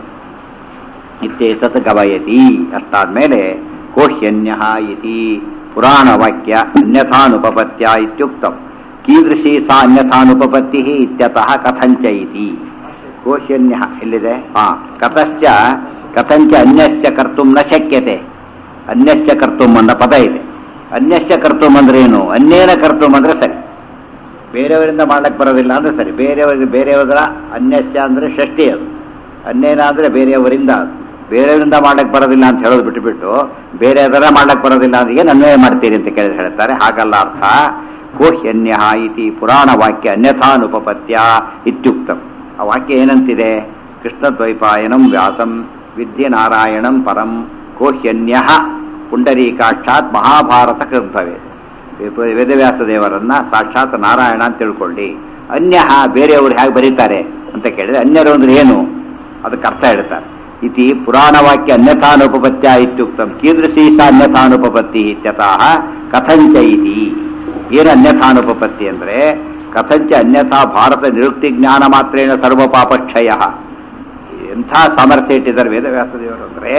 ಇತ್ಯೇತತ್ ಗವಯತಿ ಅಷ್ಟಾದ್ಮೇಲೆ ಕೋಹ್ಯನ್ಯ ಇತಿ ಪುರಾಣವಾಕ್ಯ ಅನ್ಯಥಾನುಪಪತ್ಯ ಇತ್ಯುಕ್ತಂ ಕೀದೃಶಿ ಸಾ ಅನ್ಯಥಾನುಪಪತ್ತಿ ಇತ್ಯತಃ ಕಥಂಚ ಇತಿ ಕೋಹ್ಯನ್ಯ ಎಲ್ಲಿದೆ ಹಾ ಕಥಶ್ಚ ಕಥಂಚ ಅನ್ಯಸ್ಯ ಕರ್ತುಂ ನ ಶಕ್ಯತೆ ಅನ್ಯಸ್ಯ ಕರ್ತುಂ ಅನ್ನೋ ಪದ ಇದೆ ಅನ್ಯಸ್ಯ ಕರ್ತುಂ ಅಂದ್ರೆ ಏನು ಅನ್ಯೇನ ಕರ್ತುಂ ಅಂದ್ರೆ ಸರಿ ಬೇರೆಯವರಿಂದ ಮಾಡ್ಲಿಕ್ಕೆ ಬರೋದಿಲ್ಲ ಅಂದ್ರೆ ಸರಿ ಬೇರೆಯವರಿಗೆ ಬೇರೆಯವರ ಅನ್ಯಸ್ಯ ಅಂದ್ರೆ ಷಷ್ಠಿ ಅದು ಅನ್ಯೇನ ಅಂದ್ರೆ ಬೇರೆಯವರಿಂದ ಅದು. ಬೇರೆಯವರಿಂದ ಮಾಡ್ಲಿಕ್ಕೆ ಬರೋದಿಲ್ಲ ಅಂತ ಹೇಳೋದು ಬಿಟ್ಟುಬಿಟ್ಟು ಬೇರೆಯವರ ಮಾಡ್ಲಿಕ್ಕೆ ಬರೋದಿಲ್ಲ ಅಂದ್ರೆ ಏನು ಅನ್ವಯ ಮಾಡ್ತೀರಿ ಅಂತ ಕೇಳಿದ್ರೆ ಹೇಳ್ತಾರೆ ಹಾಗಲ್ಲ ಅರ್ಥ ಕೋಹ್ಯನ್ಯ ಇತಿ ಪುರಾಣ ವಾಕ್ಯ ಅನ್ಯಥಾನುಪಪತ್ಯ ಇತ್ಯುಕ್ತಂ ಆ ವಾಕ್ಯ ಏನಂತಿದೆ ಕೃಷ್ಣದ್ವೈಪಾಯನಂ ವ್ಯಾಸಂ ವಿದ್ಯನಾರಾಯಣಂ ಪರಂ ಕೋಹ್ಯನ್ಯ ಪುಂಡರೀಕಾಕ್ಷಾತ್ ಮಹಾಭಾರತ ಕೃತವೇ ವೇದವ್ಯಾಸ ದೇವರನ್ನ ಸಾಕ್ಷಾತ್ ನಾರಾಯಣ ಅಂತ ತಿಳ್ಕೊಳ್ಳಿ ಅನ್ಯ ಬೇರೆಯವರು ಹೇಗೆ ಬರೀತಾರೆ ಅಂತ ಕೇಳಿದ್ರೆ ಅನ್ಯರು ಅಂದ್ರೆ ಏನು ಅದಕ್ಕೆ ಅರ್ಥ ಹೇಳ್ತಾರೆ ಇತಿ ಪುರಾಣ ವಾಕ್ಯ ಅನ್ಯಥಾನುಪಪತ್ಯ ಇತ್ಯುಕ್ತಂ ಕೀದೃಶಿ ಸ ಅನ್ಯಥಾನುಪಪತ್ತಿ ಇತ್ಯತಃ ಕಥಂಚ ಇತಿ ಏನು ಅನ್ಯಥಾನುಪಪತ್ತಿ ಅಂದ್ರೆ ಕಥಂಚ ಅನ್ಯಥಾ ಭಾರತ ನಿರುಕ್ತಿ ಜ್ಞಾನ ಮಾತ್ರೇಣ ಸರ್ವ ಪಾಪಕ್ಷಯ ಎಂಥ ಸಾಮರ್ಥ್ಯ ಇಟ್ಟಿದ್ದಾರೆ ವೇದವ್ಯಾಸ ದೇವರು ಅಂದ್ರೆ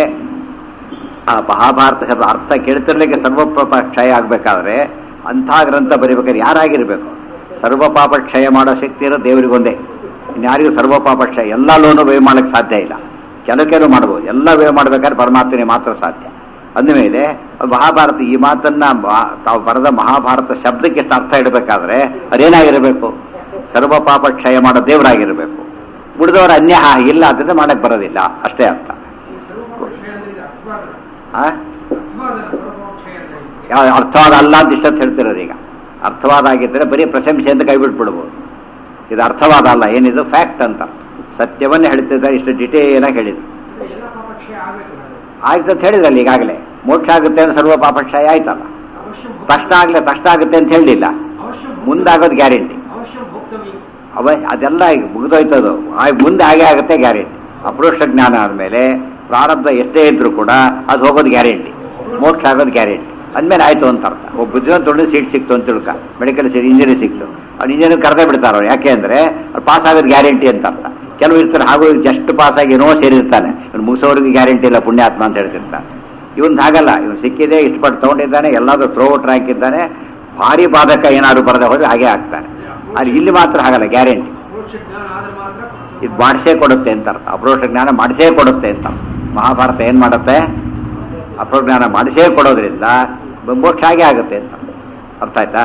ಆ ಮಹಾಭಾರತ ಶಬ್ದ ಅರ್ಥ ಕೇಳ್ತಿರ್ಲಿಕ್ಕೆ ಸರ್ವ ಪಾಪ ಕ್ಷಯ ಆಗ್ಬೇಕಾದ್ರೆ ಅಂಥ ಗ್ರಂಥ ಬರೀಬೇಕಾದ್ರೆ ಯಾರಾಗಿರ್ಬೇಕು ಸರ್ವ ಪಾಪ ಕ್ಷಯ ಮಾಡೋ ಶಕ್ತಿ ಇರೋ ದೇವರಿಗೊಂದೇ ಇನ್ಯಾರಿಗೂ ಸರ್ವ ಪಾಪ ಕ್ಷಯ ಎಲ್ಲ ಲೋನು ವೇ ಮಾಡಕ್ಕೆ ಸಾಧ್ಯ ಇಲ್ಲ ಕೆಲವು ಕೆಲವು ಮಾಡ್ಬೋದು ಎಲ್ಲ ವೇ ಮಾಡ್ಬೇಕಾದ್ರೆ ಪರಮಾತ್ಮನೇ ಮಾತ್ರ ಸಾಧ್ಯ ಅಂದಮೇಲೆ ಮಹಾಭಾರತ ಈ ಮಾತನ್ನ ಬಾ- ತಾವು ಬರೆದ ಮಹಾಭಾರತ ಶಬ್ದಕ್ಕೆ ಎಷ್ಟು ಅರ್ಥ ಇಡಬೇಕಾದ್ರೆ ಅದೇನಾಗಿರಬೇಕು ಸರ್ವ ಪಾಪ ಕ್ಷಯ ಮಾಡೋ ದೇವರಾಗಿರಬೇಕು ಉಳಿದವರು ಅನ್ಯ ಇಲ್ಲ ಅದರಿಂದ ಮಾಡಕ್ ಬರೋದಿಲ್ಲ ಅಷ್ಟೇ ಅರ್ಥ ಈ ಸರ್ವಪಕ್ಷಯ ಅಂದ್ರೆ ಇದು ಅರ್ಥವಾಗಲ್ಲ ಆ? ಅರ್ಥವಾಗಲ್ಲ ಸರ್ವಪಕ್ಷಯ ಅಂದ್ರೆ ಇದು. ಯಾವ- ಅರ್ಥವಾದ ಅಲ್ಲ ಅಂತ ಇಷ್ಟೊತ್ತು ಹೇಳ್ತಿರೋದು ಈಗ ಅರ್ಥವಾದ ಆಗಿದ್ದರೆ ಬರೀ ಪ್ರಶಂಸೆ ಅಂತ ಕೈ ಬಿಟ್ಬಿಡ್ಬೋದು ಇದು ಅರ್ಥವಾದ ಅಲ್ಲ ಏನಿದು ಫ್ಯಾಕ್ಟ್ ಅಂತ ಸತ್ಯವನ್ನೇ ಹೇಳ್ತಿದ್ದಾರೆ ಇಷ್ಟು ಡಿಟೇಲ್ ಆಗಿ ಹೇಳಿದ್ರು ಅಂದ್ರೆ ಎಲ್ಲ ಪಾಪಕ್ಷಯ ಆಗ್ಬೇಕು ನಾವು. ಆಯ್ತು ಅಂತ ಹೇಳಿದ್ರಲ್ಲ ಈಗಾಗಲೇ ಮೋಕ್ಷ ಆಗುತ್ತೆ ಅಂದ್ರೆ ಸರ್ವ ಪಾಪಕ್ಷಯ ಆಯ್ತಲ್ಲ ಅವಶ್ಯ ಭೋಕ್ತ- ತಕ್ಷಣ ಆಗ್ಲೇ ತಕ್ಷಣ ಆಗುತ್ತೆ ಅಂತ ಹೇಳಲಿಲ್ಲ ಅವಶ್ಯ ಭೋಕ್ತ- ಮುಂದಾಗೋದು ಗ್ಯಾರಂಟಿ ಅವಶ್ಯ ಭೋಕ್ತಮಿ ಅವ ಅದೆಲ್ಲ ಈಗ ಮುಗಿದೋಯ್ತದು ಆ ಮುಂದೆ ಹಾಗೆ ಆಗುತ್ತೆ ಗ್ಯಾರಂಟಿ ಅಪರೋಕ್ಷ ಜ್ಞಾನ ಆದಮೇಲೆ ಪ್ರಾರಬ್ಧ ಎಷ್ಟೇ ಇದ್ರೂ ಕೂಡ ಅದು ಹೋಗೋದು ಗ್ಯಾರಂಟಿ ಮೋಕ್ಷ ಆಗೋದು ಗ್ಯಾರಂಟಿ ಅಂದಮೇಲೆ ಆಯ್ತು ಅಂತ ಅರ್ಥ ಒಬ್ಬ ಬುದ್ಧಿವಂತ ಒಳ್ಳೆ ಸೀಟ್ ಸಿಕ್ತು ಅಂತ ತಿಳ್ಕ ಮೆಡಿಕಲ್ ಸೀಟ್ ಇಂಜಿನಿಯರ್ ಸಿಕ್ತು ಅವ್ನು ಇಂಜಿನಿಯರ್ ಕರೆದೇ ಬಿಡ್ತಾರೆ ಅವ್ರು ಯಾಕೆ ಅಂದ್ರೆ ಅವ್ರು ಪಾಸ್ ಆಗೋದು ಗ್ಯಾರಂಟಿ ಅಂತ ಅರ್ಥ ಕೆಲವು ಇರ್ತಾರೆ ಹಾಗೂ ಜಸ್ಟ್ ಪಾಸ್ ಆಗಿ ಏನೋ ಸೇರಿರ್ತಾನೆ ಇವ್ನು ಮುಗಿಸೋರಿಗೆ ಗ್ಯಾರಂಟಿ ಇಲ್ಲ ಪುಣ್ಯಾತ್ಮ ಅಂತ ಹೇಳ್ತಿರ್ತಾನೆ ಇವನ್ ಹಾಗಲ್ಲ ಇವನು ಸಿಕ್ಕಿದೆ ಇಷ್ಟಪಟ್ಟು ತಗೊಂಡಿದ್ದಾನೆ ಎಲ್ಲಾದ್ರೂ ಥ್ರೋ ಔಟ್ ಹಾಕಿದ್ದಾನೆ ಭಾರಿ ಬಾಧಕ ಏನಾದ್ರು ಬರದೆ ಹೋದ್ರೆ ಹಾಗೆ ಆಗ್ತಾನೆ ಅಲ್ಲಿ ಇಲ್ಲಿ ಮಾತ್ರ ಹಾಗಲ್ಲ ಗ್ಯಾರಂಟಿ ಮೋಕ್ಷ ಜ್ಞಾನ ಆದ್ರೆ ಮಾತ್ರ ಇದು ಮಾಡಿಸೇ ಕೊಡುತ್ತೆ ಅಂತ ಅರ್ಥ ಅಪ್ರೋಷ ಜ್ಞಾನ ಮಾಡಿಸೇ ಕೊಡುತ್ತೆ ಅಂತ ಮಹಾಭಾರತ ಏನ್ ಮಾಡುತ್ತೆ ಅಪ್ರೋಷ ಜ್ಞಾನ ಮಾಡಿಸೇ ಕೊಡೋದ್ರಿಂದ ಬ- ಮೋಕ್ಷ ಹಾಗೆ ಆಗುತ್ತೆ ಅಂತ ಅರ್ಥ ಆಯ್ತಾ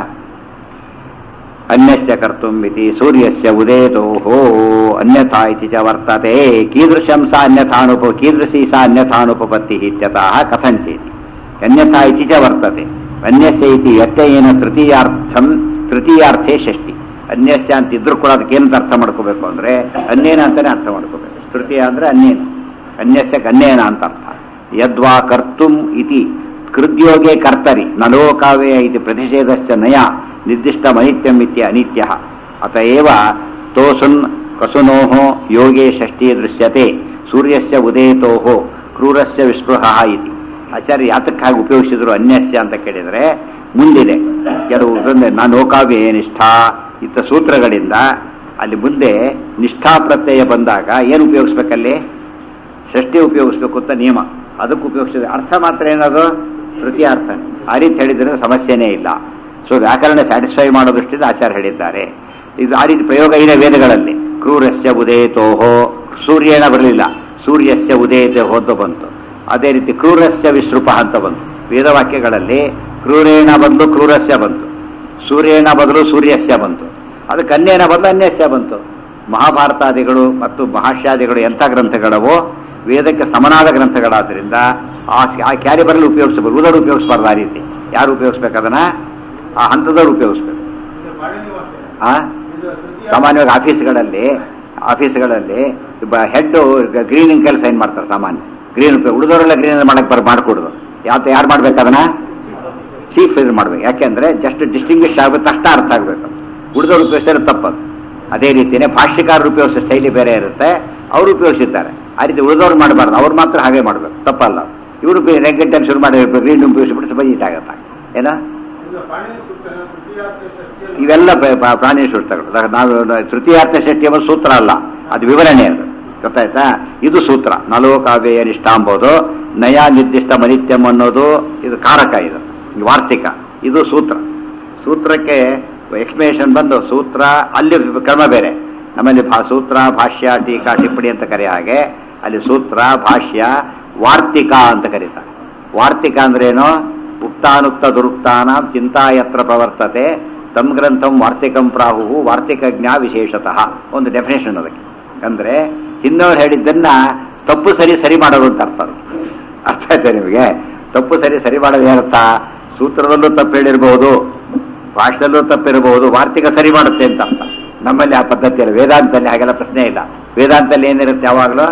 ಅನ್ಯಸ್ಯ ಕರ್ತುಂ ಇತಿ ಸೂರ್ಯಸ್ಯ ಉದೇತೋಹೋ ಅನ್ಯಥಾ ಇತಿ ಚ ವರ್ತತೆ ಕೀದೃಶಂ ಸಾ ಅನ್ಯಥಾನುಪ ಕೀದೃಶಿ ಸಾ ಅನ್ಯಥಾನುಪಪತ್ತಿ ಇತ್ಯತಃ ಕಥಂಚಿತ್ ಅನ್ಯಥಾ ಇತಿ ಚ ವರ್ತತೆ ಅನ್ಯಸ್ಯ ಇತಿ ವ್ಯತ್ಯಯೇನ ತೃತೀಯಾರ್ಥಂ ತೃತೀಯಾರ್ಥೇ ಷಷ್ಠಿ ಅನ್ಯಸ್ಯ ಅಂತ ಇದ್ರೂ ಕೂಡ ಅದಕ್ಕೆ ಏನಂತ ಅರ್ಥ ಮಾಡ್ಕೋಬೇಕು ಅಂದ್ರೆ ಅನ್ಯೇನ ಅಂತಾನೆ ಅರ್ಥ ಮಾಡ್ಕೋಬೇಕು ತೃತೀಯ ಅಂದ್ರೆ ಅನ್ಯೇನ ಅನ್ಯಸ್ಯ ಅನ್ಯೇನ ಅಂತ ಅರ್ಥ ಯದ್ವಾ ಕರ್ತುಂ ಇತಿ ಕೃದ್ಯೋಗೆ ಕರ್ತರಿ ನಲೋಕಾವೇ ಇತಿ ಪ್ರತಿಷೇಧಶ್ಚ ನಯ ನಿರ್ದಿಷ್ಟಮನಿತ್ಯಂ ಇತ್ಯ ಅನಿತ್ಯ ಅತಏವ ತೋಸುನ್ ಕಸುನೋಃ ಯೋಗೆ ಷಷ್ಠಿ ದೃಶ್ಯತೆ ಸೂರ್ಯಸ್ಯ ಉದೇತೋಃ ಕ್ರೂರಸ್ಯ ವಿಸ್ಪೃಹ ಇತಿ ಆಚಾರ್ಯ ಯಾತಕ್ಕಾಗಿ ಉಪಯೋಗಿಸಿದ್ರು ಅನ್ಯಸ್ಯ ಅಂತ ಕೇಳಿದರೆ ಮುಂದಿದೆ ಕೆಲವು ಇದೊಂದೇ ನಾನು ಲೋಕಾವ್ಯ ನಿಷ್ಠಾ ಇತ್ತ ಸೂತ್ರಗಳಿಂದ ಅಲ್ಲಿ ಮುಂದೆ ನಿಷ್ಠಾ ಪ್ರತ್ಯಯ ಬಂದಾಗ ಏನು ಉಪಯೋಗಿಸ್ಬೇಕಲ್ಲಿ ಷಷ್ಠಿ ಉಪಯೋಗಿಸ್ಬೇಕು ಅಂತ ನಿಯಮ ಅದಕ್ಕೆ ಉಪಯೋಗಿಸಿದ್ರೆ ಅರ್ಥ ಮಾತ್ರ ಏನದು ತೃತೀಯ ಅರ್ಥ ಆ ರೀತಿ ಹೇಳಿದ್ರೆ ಸಮಸ್ಯೆನೇ ಇಲ್ಲ ಸೊ ವ್ಯಾಕರಣ ಸ್ಯಾಟಿಸ್ಫೈ ಮಾಡೋ ದೃಷ್ಟಿಯಿಂದ ಆಚಾರ್ಯ ಹೇಳಿದ್ದಾರೆ ಇದು ಆ ರೀತಿ ಪ್ರಯೋಗ ಇದೆ ವೇದಗಳಲ್ಲಿ ಕ್ರೂರಸ್ಯ ಉದೇತೋಹೋ ಸೂರ್ಯನ ಬರಲಿಲ್ಲ ಸೂರ್ಯಸ್ಯ ಉದೇತೋಹೋ ಅಂತ ಬಂತು ಅದೇ ರೀತಿ ಕ್ರೂರಸ್ಯ ವಿಸೃಪ ಅಂತ ಬಂತು ವೇದವಾಕ್ಯಗಳಲ್ಲಿ ಕ್ರೂರೇಣ ಬಂದು ಕ್ರೂರಸ್ಯ ಬಂತು ಸೂರ್ಯನ ಬದಲು ಸೂರ್ಯಸ್ಯ ಬಂತು ಅದು ಕನ್ಯೆನ ಬದಲು ಅನ್ಯಸ್ಯ ಬಂತು ಮಹಾಭಾರತಾದಿಗಳು ಮತ್ತು ಮಹಾಶ್ಯಾದಿಗಳು ಎಂಥ ಗ್ರಂಥಗಳವೋ ವೇದಕ್ಕೆ ಸಮನಾದ ಗ್ರಂಥಗಳಾದ್ದರಿಂದ ಆ ಆ ಕ್ಯಾರಿಬರಲ್ಲಿ ಉಪಯೋಗಿಸಬೇಕು ಉದರು ಉಪಯೋಗಿಸಬಾರ್ದು ಆ ರೀತಿ ಯಾರು ಉಪಯೋಗಿಸ್ಬೇಕು ಅದನ್ನ ಆ ಹಂತದವ್ರು ಉಪಯೋಗಿಸ್ಬೇಕು ಇದು ಪಾಣಿನಿ ವಾಕ್ಯ. ಆ ಇದು ತೃತೀಯ ಸಾಮಾನ್ಯವಾಗಿ ಆಫೀಸ್ಗಳಲ್ಲಿ ಆಫೀಸ್ಗಳಲ್ಲಿ ಹೆಡ್ ಗ್ರೀನ್ ಇಂಕಲ್ಲಿ ಸೈನ್ ಮಾಡ್ತಾರೆ ಸಾಮಾನ್ಯ ಗ್ರೀನ್ ಉಳಿದವರೆಲ್ಲ ಗ್ರೀನ್ ಮಾಡಕ್ ಬರ್ ಮಾಡ್ಕೊಡುದು ಯಾವ್ದು ಯಾರು ಮಾಡ್ಬೇಕು ಅದನ್ನ ಚೀಫ್ ಇದು ಮಾಡ್ಬೇಕು ಯಾಕೆಂದ್ರೆ ಜಸ್ಟ್ ಡಿಸ್ಟಿಂಗ್ವಿಷ್ ಆಗಬೇಕು ತಕ್ಷಣ ಅರ್ಥ ಆಗಬೇಕು ಉಳಿದವ್ರು ಉಪಯೋಗಿಸಿದ್ರೆ ತಪ್ಪದು ಅದೇ ರೀತಿಯೇ ಭಾಷ್ಯಕಾರರು ಉಪಯೋಗಿಸೋ ಶೈಲಿ ಬೇರೆ ಇರುತ್ತೆ ಅವರು ಉಪಯೋಗಿಸಿದ್ದಾರೆ ಆ ರೀತಿ ಉಳಿದವ್ರು ಮಾಡಬಾರ್ದು ಅವ್ರು ಮಾತ್ರ ಹಾಗೆ ಮಾಡ್ಬೇಕು ತಪ್ಪಲ್ಲ ಇವರು ನೆಗೆಟಿವ್ ಶುರು ಮಾಡಿ ಗ್ರೀನ್ ಉಪಯೋಗಿಸ್ಬಿಟ್ಟು ಸ್ವಲ್ಪ ಈಟ್ ಆಗುತ್ತೆ ಏನ ಇದು ಪಾಣಿನಿ ಸೂತ್ರನ ತೃತೀಯಾರ್ಥ ಶಕ್ತಿಯಲ್ಲಿ ಇವೆಲ್ಲ ಬ- ಬ- ಪ್ರಾಣಿ ಸೂತ್ರಗಳು ಅದಾಗ ನಾವು ತೃತೀಯಾರ್ಥ ಷಷ್ಠಿ ಎಂಬ ಸೂತ್ರ ಅಲ್ಲ ಅದು ವಿವರಣೆ ಅದು ಗೊತ್ತಾಯ್ತಾ ಇದು ಸೂತ್ರ ನಲೋ ಕಾವ್ಯ ನಿಷ್ಠ ಅಂಬೋದು ನಯ ನಿರ್ದಿಷ್ಟ ಮನಿತ್ಯಂ ಅನ್ನೋದು ಇದು ಕಾರಕ ಇದು ಈ ವಾರ್ತಿಕ ಇದು ಸೂತ್ರ ಸೂತ್ರಕ್ಕೆ ಎಕ್ಸ್ಪ್ಲನೇಷನ್ ಬಂದು ಸೂತ್ರ ಅಲ್ಲಿ ಕ್ರಮ ಬೇರೆ ನಮ್ಮಲ್ಲಿ ಭಾ ಸೂತ್ರ ಭಾಷ್ಯ ಟೀಕಾ ಟಿಪ್ಪಣಿ ಅಂತ ಕರೆಯ ಹಾಗೆ ಅಲ್ಲಿ ಸೂತ್ರ ಭಾಷ್ಯ ವಾರ್ತಿಕ ಅಂತ ಕರೀತಾರೆ ವಾರ್ತಿಕ ಅಂದ್ರೇನು ಉಕ್ತಾನುಕ್ತ ದುರುಕ್ತಾನ ಚಿಂತಾ ಯತ್ರ ಪ್ರವರ್ತತೆ ತಮ್ ಗ್ರಂಥಂ ವಾರ್ತಿಕಂ ಪ್ರಾಹು ವಾರ್ತಿಕ ಜ್ಞಾ ವಿಶೇಷತಃ ಒಂದು ಡೆಫಿನೇಷನ್ ಅದಕ್ಕೆ ಅಂದ್ರೆ ಹಿಂದವ್ರು ಹೇಳಿದ್ದನ್ನ ತಪ್ಪು ಸರಿ ಸರಿ ಮಾಡೋದು ಅಂತ ಅರ್ಥ ಅದು ಅರ್ಥ ಆಯ್ತಾ ನಿಮಗೆ ತಪ್ಪು ಸರಿ ಸರಿ ಮಾಡೋದು ಏನರ್ಥ ಸೂತ್ರದಲ್ಲೂ ತಪ್ಪು ಹೇಳಿರ್ಬಹುದು ಭಾಷೆದಲ್ಲೂ ತಪ್ಪಿರಬಹುದು ವಾರ್ತಿಕ ಸರಿ ಮಾಡುತ್ತೆ ಅಂತ ಅರ್ಥ ನಮ್ಮಲ್ಲಿ ಆ ಪದ್ಧತಿ ಇಲ್ಲ ವೇದಾಂತದಲ್ಲಿ ಹಾಗೆಲ್ಲ ಪ್ರಶ್ನೆ ಇಲ್ಲ ವೇದಾಂತದಲ್ಲಿ ಏನಿರುತ್ತೆ ಯಾವಾಗಲೂ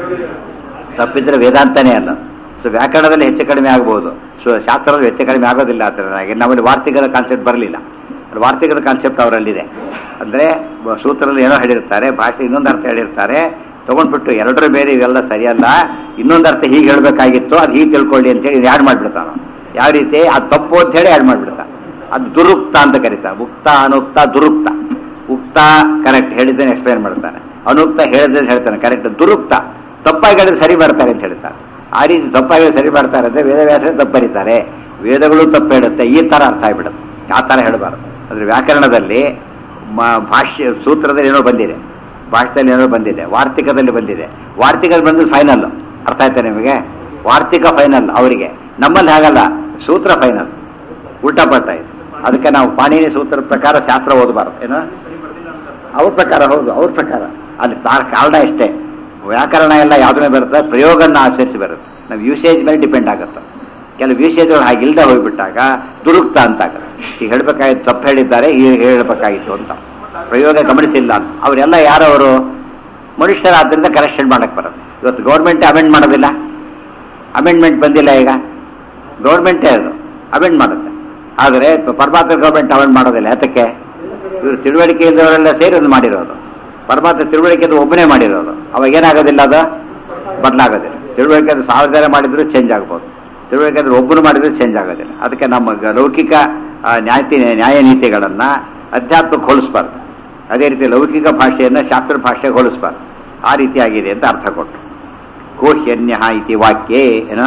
ತಪ್ಪಿದ್ರೆ ವೇದಾಂತನೇ ಅಲ್ಲ ಸೊ ವ್ಯಾಕರಣದಲ್ಲಿ ಹೆಚ್ಚು ಕಡಿಮೆ ಆಗ್ಬೋದು ಸೊ ಶಾಸ್ತ್ರದಲ್ಲಿ ಹೆಚ್ಚು ಕಡಿಮೆ ಆಗೋದಿಲ್ಲ ಆ ಥರನಾಗಿ ನಮ್ಮಲ್ಲಿ ವಾರ್ತಿಕದ ಕಾನ್ಸೆಪ್ಟ್ ಬರಲಿಲ್ಲ ವಾರ್ತಿಕದ ಕಾನ್ಸೆಪ್ಟ್ ಅವರಲ್ಲಿದೆ ಅಂದರೆ ಸೂತ್ರದಲ್ಲಿ ಏನೋ ಹೇಳಿರ್ತಾರೆ ಭಾಷೆ ಇನ್ನೊಂದು ಅರ್ಥ ಹೇಳಿರ್ತಾರೆ ತಗೊಂಡ್ಬಿಟ್ಟು ಎರಡರ ಬೇರೆ ಇವೆಲ್ಲ ಸರಿಯಲ್ಲ ಇನ್ನೊಂದು ಅರ್ಥ ಹೀಗೆ ಹೇಳಬೇಕಾಗಿತ್ತು ಅದು ಹೀಗೆ ತಿಳ್ಕೊಳ್ಳಿ ಅಂತೇಳಿ ಯಾಡ್ ಮಾಡಿಬಿಡ್ತಾನ ಯಾವ ರೀತಿ ಅದು ತಪ್ಪು ಅಂತ ಹೇಳಿ ಯಾಡ್ ಮಾಡಿಬಿಡ್ತಾನೆ ಅದು ದುರುಕ್ತ ಅಂತ ಕರೀತಾರೆ ಉಕ್ತ ಅನುಕ್ತ ದುರುಕ್ತ ಉಕ್ತ ಕರೆಕ್ಟ್ ಹೇಳಿದ್ದೇನೆ ಎಕ್ಸ್ಪ್ಲೇನ್ ಮಾಡ್ತಾನೆ ಅನುಕ್ತ ಹೇಳಿದ್ರೆ ಹೇಳ್ತಾನೆ ಕರೆಕ್ಟ್ ದುರುಕ್ತ ತಪ್ಪಾಗಿ ಹೇಳಿದ್ರೆ ಸರಿ ಮಾಡ್ತಾರೆ ಅಂತ ಹೇಳ್ತಾರೆ ಆ ರೀತಿ ತಪ್ಪಾಗಿ ಹೇಳಿ ಸರಿ ಮಾಡ್ತಾರೆ ಅಂದ್ರೆ ವೇದವ್ಯಾಸರೇ ತಪ್ಪು ಬರೀತಾರೆ ವೇದಗಳು ತಪ್ಪು ಹೇಳುತ್ತೆ ಈ ತರ ಅರ್ಥ ಆಗ್ಬಿಡುತ್ತೆ ಆ ತರ ಹೇಳಬಾರ್ದು ಅಂದ್ರೆ ವ್ಯಾಕರಣದಲ್ಲಿ ಮ- ಭಾಷ್ಯ ಸೂತ್ರದಲ್ಲಿ ಏನೋ ಬಂದಿದೆ ಭಾಷೆದಲ್ಲಿ ಏನೋ ಬಂದಿದೆ ವಾರ್ತಿಕದಲ್ಲಿ ಬಂದಿದೆ ವಾರ್ತಿಕದಲ್ಲಿ ಬಂದು ಫೈನಲ್ ಅರ್ಥ ಆಯ್ತಾ ನಿಮಗೆ ವಾರ್ತಿಕ ಫೈನಲ್ ಅವರಿಗೆ ನಮ್ಮಲ್ಲಿ ಹಾಗಲ್ಲ ಸೂತ್ರ ಫೈನಲ್ ಉಲ್ಟಾ ಪಲ್ಟಾ ಇದೆ ಅದಕ್ಕೆ ನಾವು ಪಾಣಿನಿ ಸೂತ್ರದ ಪ್ರಕಾರ ಶಾಸ್ತ್ರ ಓದಬಾರ್ದು ಏನು ಅವ್ರ ಪ್ರಕಾರ ಹೌದು ಅವ್ರ ಪ್ರಕಾರ ಅಲ್ಲಿ ತಾರ್ ಕಾರಣ ಇಷ್ಟೇ ವ್ಯಾಕರಣ ಎಲ್ಲ ಯಾವ್ದ್ರ ಮೇಲೆ ಬರುತ್ತೆ ಪ್ರಯೋಗನ ಆಚರಿಸಿ ಬರುತ್ತೆ ನಾವು ಯೂಸೇಜ್ ಮೇಲೆ ಡಿಪೆಂಡ್ ಆಗುತ್ತೆ ಕೆಲವು ಯೂಸೇಜ್ಗಳು ಹಾಗಿಲ್ದೆ ಹೋಗ್ಬಿಟ್ಟಾಗ ದುರುಕ್ತ ಅಂತ ಆಗುತ್ತೆ ಈಗ ಹೇಳ್ಬೇಕಾಗಿತ್ತು ತಪ್ಪು ಹೇಳಿದ್ದಾರೆ ಈಗ ಹೇಳಬೇಕಾಗಿತ್ತು ಅಂತ ಪ್ರಯೋಗ ಗಮನಿಸಿಲ್ಲ ಅಂತ ಅವರೆಲ್ಲ ಯಾರವರು ಮನುಷ್ಯರಾದ್ರಿಂದ ಕರೆಕ್ಷನ್ ಮಾಡಕ್ಕೆ ಬರುತ್ತೆ ಇವತ್ತು ಗೌರ್ಮೆಂಟ್ ಅಮೆಂಡ್ ಮಾಡೋದಿಲ್ಲ ಅಮೆಂಡ್ಮೆಂಟ್ ಬಂದಿಲ್ಲ ಈಗ ಗೌರ್ಮೆಂಟೇ ಅದು ಅಮೆಂಡ್ ಮಾಡುತ್ತೆ ಆದರೆ ಪರಮಾತ್ಮ ಗೌರ್ಮೆಂಟ್ ಅಮೆಂಡ್ ಮಾಡೋದಿಲ್ಲ ಯಾತಕ್ಕೆ ಇವರು ತಿಳುವಳಿಕೆ ಇದ್ದವರೆಲ್ಲ ಸೇರಿ ಒಂದು ಮಾಡಿರೋದು ಪರಮಾತ್ಮ ತಿಳುವಳಿಕೆ ಒಬ್ಬನೇ ಮಾಡಿರೋದು ಅವಾಗ ಏನಾಗೋದಿಲ್ಲ ಅದು ಬದಲಾಗೋದಿಲ್ಲ ತಿಳುವಳಿಕೆ ಅದು ಸಾವಿರ ಜನ ಮಾಡಿದ್ರು ಚೇಂಜ್ ಆಗ್ಬೋದು ತಿಳುವಳಿಕೆ ಅಂದ್ರೆ ಒಬ್ಬರು ಮಾಡಿದ್ರು ಚೇಂಜ್ ಆಗೋದಿಲ್ಲ ಅದಕ್ಕೆ ನಮ್ಮ ಗ- ಲೌಕಿಕ ಆ, ನ್ಯಾಯತಿ ನ್ಯಾಯ ನೀತಿಗಳನ್ನು ಅಧ್ಯಾತ್ಮಕ್ಕೆ ಹೋಲಿಸ್ಬಾರ್ದು ಅದೇ ರೀತಿ ಲೌಕಿಕ ಭಾಷೆಯನ್ನು ಶಾಸ್ತ್ರ ಭಾಷೆಗೆ ಹೋಲಿಸ್ಬಾರ್ದು ಆ ರೀತಿಯಾಗಿದೆ ಅಂತ ಅರ್ಥ ಕೊಟ್ಟು ಕೋಹ್ಯನ್ಯ ಇತಿ ವಾಕ್ಯೇ ಏನೋ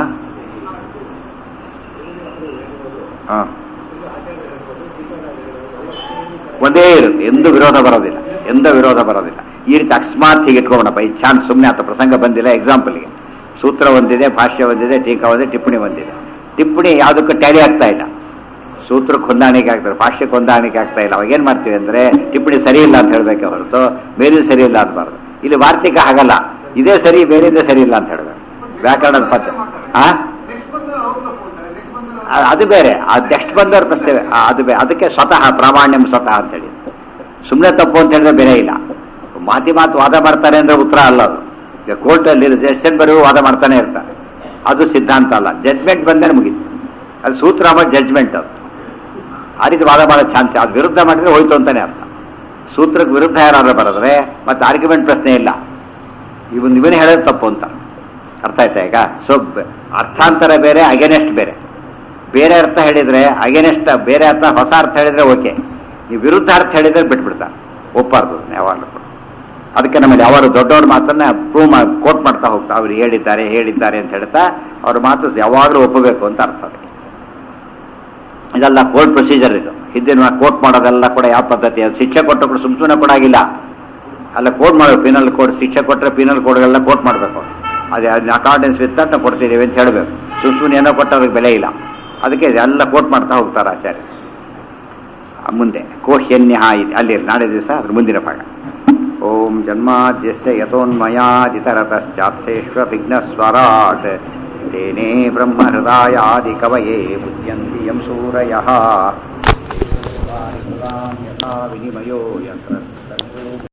ಹಾ ಒಂದೇ ಇರುತ್ತೆ ಎಂದು ವಿರೋಧ ಬರೋದಿಲ್ಲ ಎಂದ ವಿರೋಧ ಬರೋದಿಲ್ಲ ಈ ರೀತಿ ಅಕಸ್ಮಾತ್ ಹೀಗೆ ಇಟ್ಕೊಂಡ ಬೈ ಚಾನ್ಸ್ ಸುಮ್ಮನೆ ಆತ ಪ್ರಸಂಗ ಬಂದಿಲ್ಲ ಎಕ್ಸಾಂಪಲ್ಗೆ ಸೂತ್ರ ಒಂದಿದೆ ಭಾಷ್ಯ ಒಂದಿದೆ ಟೀಕಾ ಒಂದಿದೆ ಟಿಪ್ಪಣಿ ಒಂದಿದೆ ಟಿಪ್ಪಣಿ ಯಾವುದಕ್ಕೂ ಟ್ಯಾಲಿ ಆಗ್ತಾ ಇಲ್ಲ ಸೂತ್ರಕ್ಕೆ ಹೊಂದಾಣಿಕೆ ಆಗ್ತಾರೆ ಭಾಷ್ಯಕ್ಕೆ ಹೊಂದಾಣಿಕೆ ಆಗ್ತಾ ಇಲ್ಲ ಅವಾಗ ಏನ್ ಮಾಡ್ತೀವಿ ಅಂದ್ರೆ ಟಿಪ್ಪಣಿ ಸರಿ ಇಲ್ಲ ಅಂತ ಹೇಳ್ಬೇಕೆ ಹೊರತು ಬೇರೆ ಸರಿ ಇಲ್ಲ ಅನ್ಬಾರ್ದು ಇಲ್ಲಿ ವಾರ್ತಿಕ ಹಾಗಲ್ಲ ಇದೇ ಸರಿ ಬೇರೆದೇ ಸರಿ ಇಲ್ಲ ಅಂತ ಹೇಳ್ಬೇಕು ವ್ಯಾಕರಣದ ಪದ್ಧ ಆ ನೆಕ್ಸ್ಟ್ ಬಂದ್ರೆ ಅವ್ರು ತಗೊಂಡ್ರೆ ನೆಕ್ಸ್ಟ್ ಬಂದ್ರೆ ಆ- ಅದು ಬೇರೆ ಆ ನೆಕ್ಸ್ಟ್ ಬಂದವ್ರ ಪ್ರಶ್ನೆ ಆ, ಅದು ಬೇ ಅದಕ್ಕೆ ಸ್ವತಃ ಪ್ರಾಮಾಣ್ಯಂ ಸ್ವತಃ ಅಂತೇಳಿ ಸುಮ್ಮನೆ ತಪ್ಪು ಅಂತ ಹೇಳಿದ್ರೆ ಬೇರೆ ಇಲ್ಲ ಮಾತಿ ಮಾತು ವಾದ ಮಾಡ್ತಾರೆ ಅಂದ್ರೆ ಉತ್ತರ ಅಲ್ಲ ಅದು ಈಗ ಕೋರ್ಟಲ್ಲಿ ಜಸ್ಟನ್ ಬರೆಯುವ ವಾದ ಮಾಡ್ತಾನೆ ಇರ್ತಾರೆ ಅದು ಸಿದ್ಧಾಂತ ಅಲ್ಲ ಜಡ್ಜ್ಮೆಂಟ್ ಬಂದರೆ ಮುಗೀತು ಅದು ಸೂತ್ರ ಮಾಡಿ ಜಡ್ಜ್ಮೆಂಟ್ ಅದು ಆ ರೀತಿ ವಾದ ಮಾಡೋ ಚಾನ್ಸ್ ಅದು ವಿರುದ್ಧ ಮಾಡಿದ್ರೆ ಹೋಯ್ತು ಅಂತಾನೆ ಅರ್ಥ ಸೂತ್ರಕ್ಕೆ ವಿರುದ್ಧ ಯಾರಾದ್ರೂ ಬರೆದ್ರೆ ಮತ್ತೆ ಆರ್ಗ್ಯುಮೆಂಟ್ ಪ್ರಶ್ನೆ ಇಲ್ಲ ಇವನ್ ಇವನೇ ಹೇಳೋದು ತಪ್ಪು ಅಂತ ಅರ್ಥ ಆಯ್ತಾ ಈಗ ಸೊ ಅರ್ಥಾಂತರ ಬೇರೆ ಅಗೇನೆಸ್ಟ್ ಬೇರೆ ಬೇರೆ ಅರ್ಥ ಹೇಳಿದ್ರೆ ಅಗೇನೆಸ್ಟ್ ಬೇರೆ ಅರ್ಥ ಹೊಸ ಅರ್ಥ ಹೇಳಿದ್ರೆ ಓಕೆ ನೀವು ವಿರುದ್ಧ ಅರ್ಥ ಹೇಳಿದ್ರೆ ಬಿಟ್ಬಿಡ್ತಾರೆ ಒಪ್ಪಾರ್ದು ಯಾವಾಗಲೂ ಕೂಡ. ಅದಕ್ಕೆ ನಮ್ಮಲ್ಲಿ ಯಾವಾಗಲೂ ದೊಡ್ಡವ್ರ ಮಾತನ್ನ ಪ್ರೂವ್ ಮಾ ಕೋಟ್ ಮಾಡ್ತಾ ಹೋಗ್ತಾ ಅವ್ರು ಹೇಳಿದ್ದಾರೆ ಹೇಳಿದ್ದಾರೆ ಅಂತ ಹೇಳ್ತಾ ಅವ್ರ ಮಾತು ಯಾವಾಗಲೂ ಒಪ್ಪಬೇಕು ಅಂತ ಅರ್ಥ ಅದಕ್ಕೆ ಇದೆಲ್ಲ ಕೋರ್ಟ್ ಪ್ರೊಸೀಜರ್ ಇದು ಹಿಂದಿನ ಕೋರ್ಟ್ ಮಾಡೋದೆಲ್ಲ ಕೂಡ ಯಾವ ಪದ್ಧತಿ ಅದು ಶಿಕ್ಷೆ ಕೊಟ್ಟರು ಕೂಡ ಸುಮ್ ಸುಮ್ಮನೆ ಕೊಡಾಗಿಲ್ಲ ಅಲ್ಲ ಕೋರ್ಟ್ ಮಾಡಬೇಕು ಪೀನಲ್ ಕೋಡ್ ಶಿಕ್ಷೆ ಕೊಟ್ಟರೆ ಪೀನಲ್ ಕೋಡ್ಗೆಲ್ಲ ಕೋರ್ಟ್ ಮಾಡಬೇಕು ಅದೇ ಅಕಾರ್ಡೆನ್ಸ್ ವಿತ್ ಅಂತ ಕೊಡ್ತಿದ್ದೀವಿ ಅಂತ ಹೇಳಬೇಕು ಸುಮ್ ಸುಮ್ಮನೆ ಏನೋ ಕೊಟ್ಟವ್ರಿಗೆ ಬೆಲೆ ಇಲ್ಲ ಅದಕ್ಕೆ ಎಲ್ಲ ಕೋರ್ಟ್ ಮಾಡ್ತಾ ಹೋಗ್ತಾರೆ ಆಚಾರ್ಯ ಮುಂದೆ ಕೋಹ್ಯನ್ಯ ಇದೆ ಅಲ್ಲಿ ನಾಳೆ ದಿವಸ ಅದ್ರ ಮುಂದಿನ ಭಾಗ ಓಂ ಜನ್ಮಾದ್ಯಸ್ಯ ಯಥೋನ್ಮಯಾದಿತರತಶ್ಚಾರ್ಥೇಶ್ವ ವಿಘ್ನಸ್ವರಾಟ್ ತೇನೇ ಬ್ರಹ್ಮಹೃದಾಯಾದಿ ಕವಯೇ ಮುಚ್ಯಂತಿ ಯಂ ಸೂರಯಃ ಯಥಾ ವಿನಿಮಯೋ ಯತ್ರ